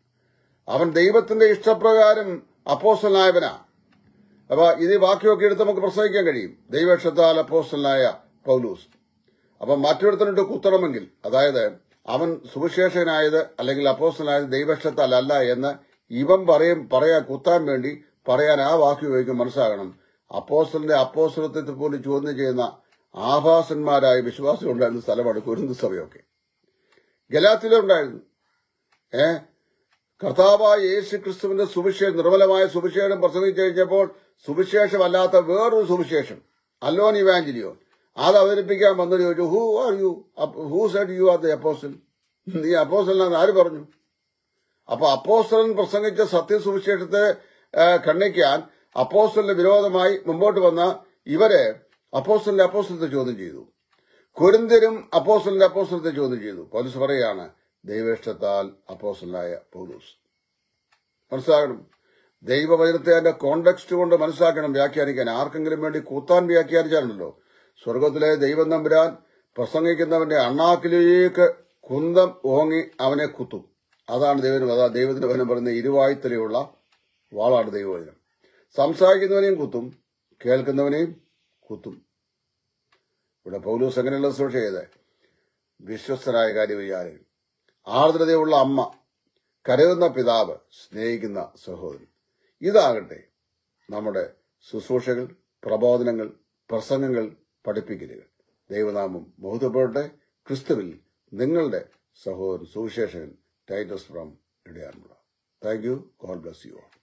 അവൻ ദൈവത്തിന്റെ ഇഷ്ടപ്രകാരം അപ്പോസ്റ്റലായവനാ അപ്പൊ ഇത് ഈ വാക്യമൊക്കെ എടുത്ത് നമുക്ക് പ്രസംഗിക്കാൻ കഴിയും ദൈവക്ഷത്താൽ അപ്പോസ്റ്റലായ പൗലൂസ് അപ്പൊ മറ്റൊരുത്തനിട്ട് കുത്തണമെങ്കിൽ അതായത് അവൻ സുവിശേഷനായത് അല്ലെങ്കിൽ അപ്പോസ്റ്റലായത് ദൈവക്ഷത്താൽ അല്ല എന്ന് ഇവൻ പറയും പറയാൻ കുത്താൻ വേണ്ടി പറയാൻ ആ വാക്യം ഉപയോഗിക്കും മനസ്സിലാകണം അപ്പോസ്റ്റലിന്റെ അപ്പോസ്റ്റലത്തെ പോലും ചോദ്യം ചെയ്യുന്ന ആഭാസന്മാരായ വിശ്വാസികൾ ഉണ്ടായിരുന്ന സ്ഥലമാണ് കുരുന്ത് സഭയൊക്കെ ഗലാത്തിലുണ്ടായിരുന്നു ഏ കർത്താവായ യേശു ക്രിസ്തുവിന്റെ സുവിശേഷം നിർമ്മലമായ സുവിശേഷം പ്രസംഗിച്ചു കഴിഞ്ഞപ്പോൾ സുവിശേഷമല്ലാത്ത വേറൊരു സുവിശേഷം അല്ലോൻ ഇവാഞ്ചലിയോ അത് അവതരിപ്പിക്കാൻ വന്നൊരു ചോദിച്ചു who are you who said you are the apostle നീ അപ്പോസ്റ്റൽ ആര് പറഞ്ഞു അപ്പൊ അപ്പോസ്റ്റലൻ പ്രസംഗിച്ച സത്യസുവിശേഷത്തെ ആ, ഖണ്ഡിക്കാൻ അപ്പോസ്റ്റലിന് വിരോധമായി മുമ്പോട്ട് വന്ന ഇവരെ അപ്പോസ്റ്റലിന്റെ അപ്പോസ്റ്റലത്തെ ചോദ്യം ചെയ്തു കുരിന്തിരും അപ്പോസ്റ്റലിന്റെ അപ്പോസ്റ്റലത്തെ ചോദ്യം ചെയ്തു പോലീസ് പറയുകയാണ് ദൈവേഷ്ടത്താൽ അപ്പോസ്റ്റലായ പൗലൂസ് മനസ്സിലാകണം ദൈവവചനത്തെ അതിന്റെ കോണ്ടക്സ്റ്റ് കൊണ്ട് മനസ്സിലാക്കണം വ്യാഖ്യാനിക്കാൻ ആർക്കെങ്കിലും വേണ്ടി കൂത്താൻ വ്യാഖ്യാനിച്ചാലുണ്ടല്ലോ സ്വർഗത്തിലെ ദൈവം നമ്പുരാൻ പ്രസംഗിക്കുന്നവന്റെ അണ്ണാക്കിലേക്ക് കുന്തം ഓങ്ങി അവനെ കുത്തും അതാണ് ദൈവനും അതാ ദൈവത്തിന്റെ വചനം പറയുന്ന ഇരുവായ്ത്തലയുള്ള വാളാണ് ദൈവവചനം സംസാരിക്കുന്നവനെയും കുത്തും കേൾക്കുന്നവനെയും കുത്തും ഇവിടെ പൗലൂസ് എങ്ങനെയുള്ള ശുശ്രൂഷ ചെയ്ത് വിശ്വസ്തനായ കാര്യവിചാരകൻ ആർദ്രതയുള്ള അമ്മ കരുതുന്ന പിതാവ് സ്നേഹിക്കുന്ന സഹോദരൻ ഇതാകട്ടെ നമ്മുടെ ശുശ്രൂഷകൾ പ്രബോധനങ്ങൾ പ്രസംഗങ്ങൾ പഠിപ്പിക്കലുകൾ ദൈവനാമം ബോധപ്പെടട്ടെ ക്രിസ്തുവിൽ നിങ്ങളുടെ സഹോദരൻ സുവിശേഷകൻ ടൈറ്റസ് ഫ്രം ഇടയാറുമുള്ള thank you God bless U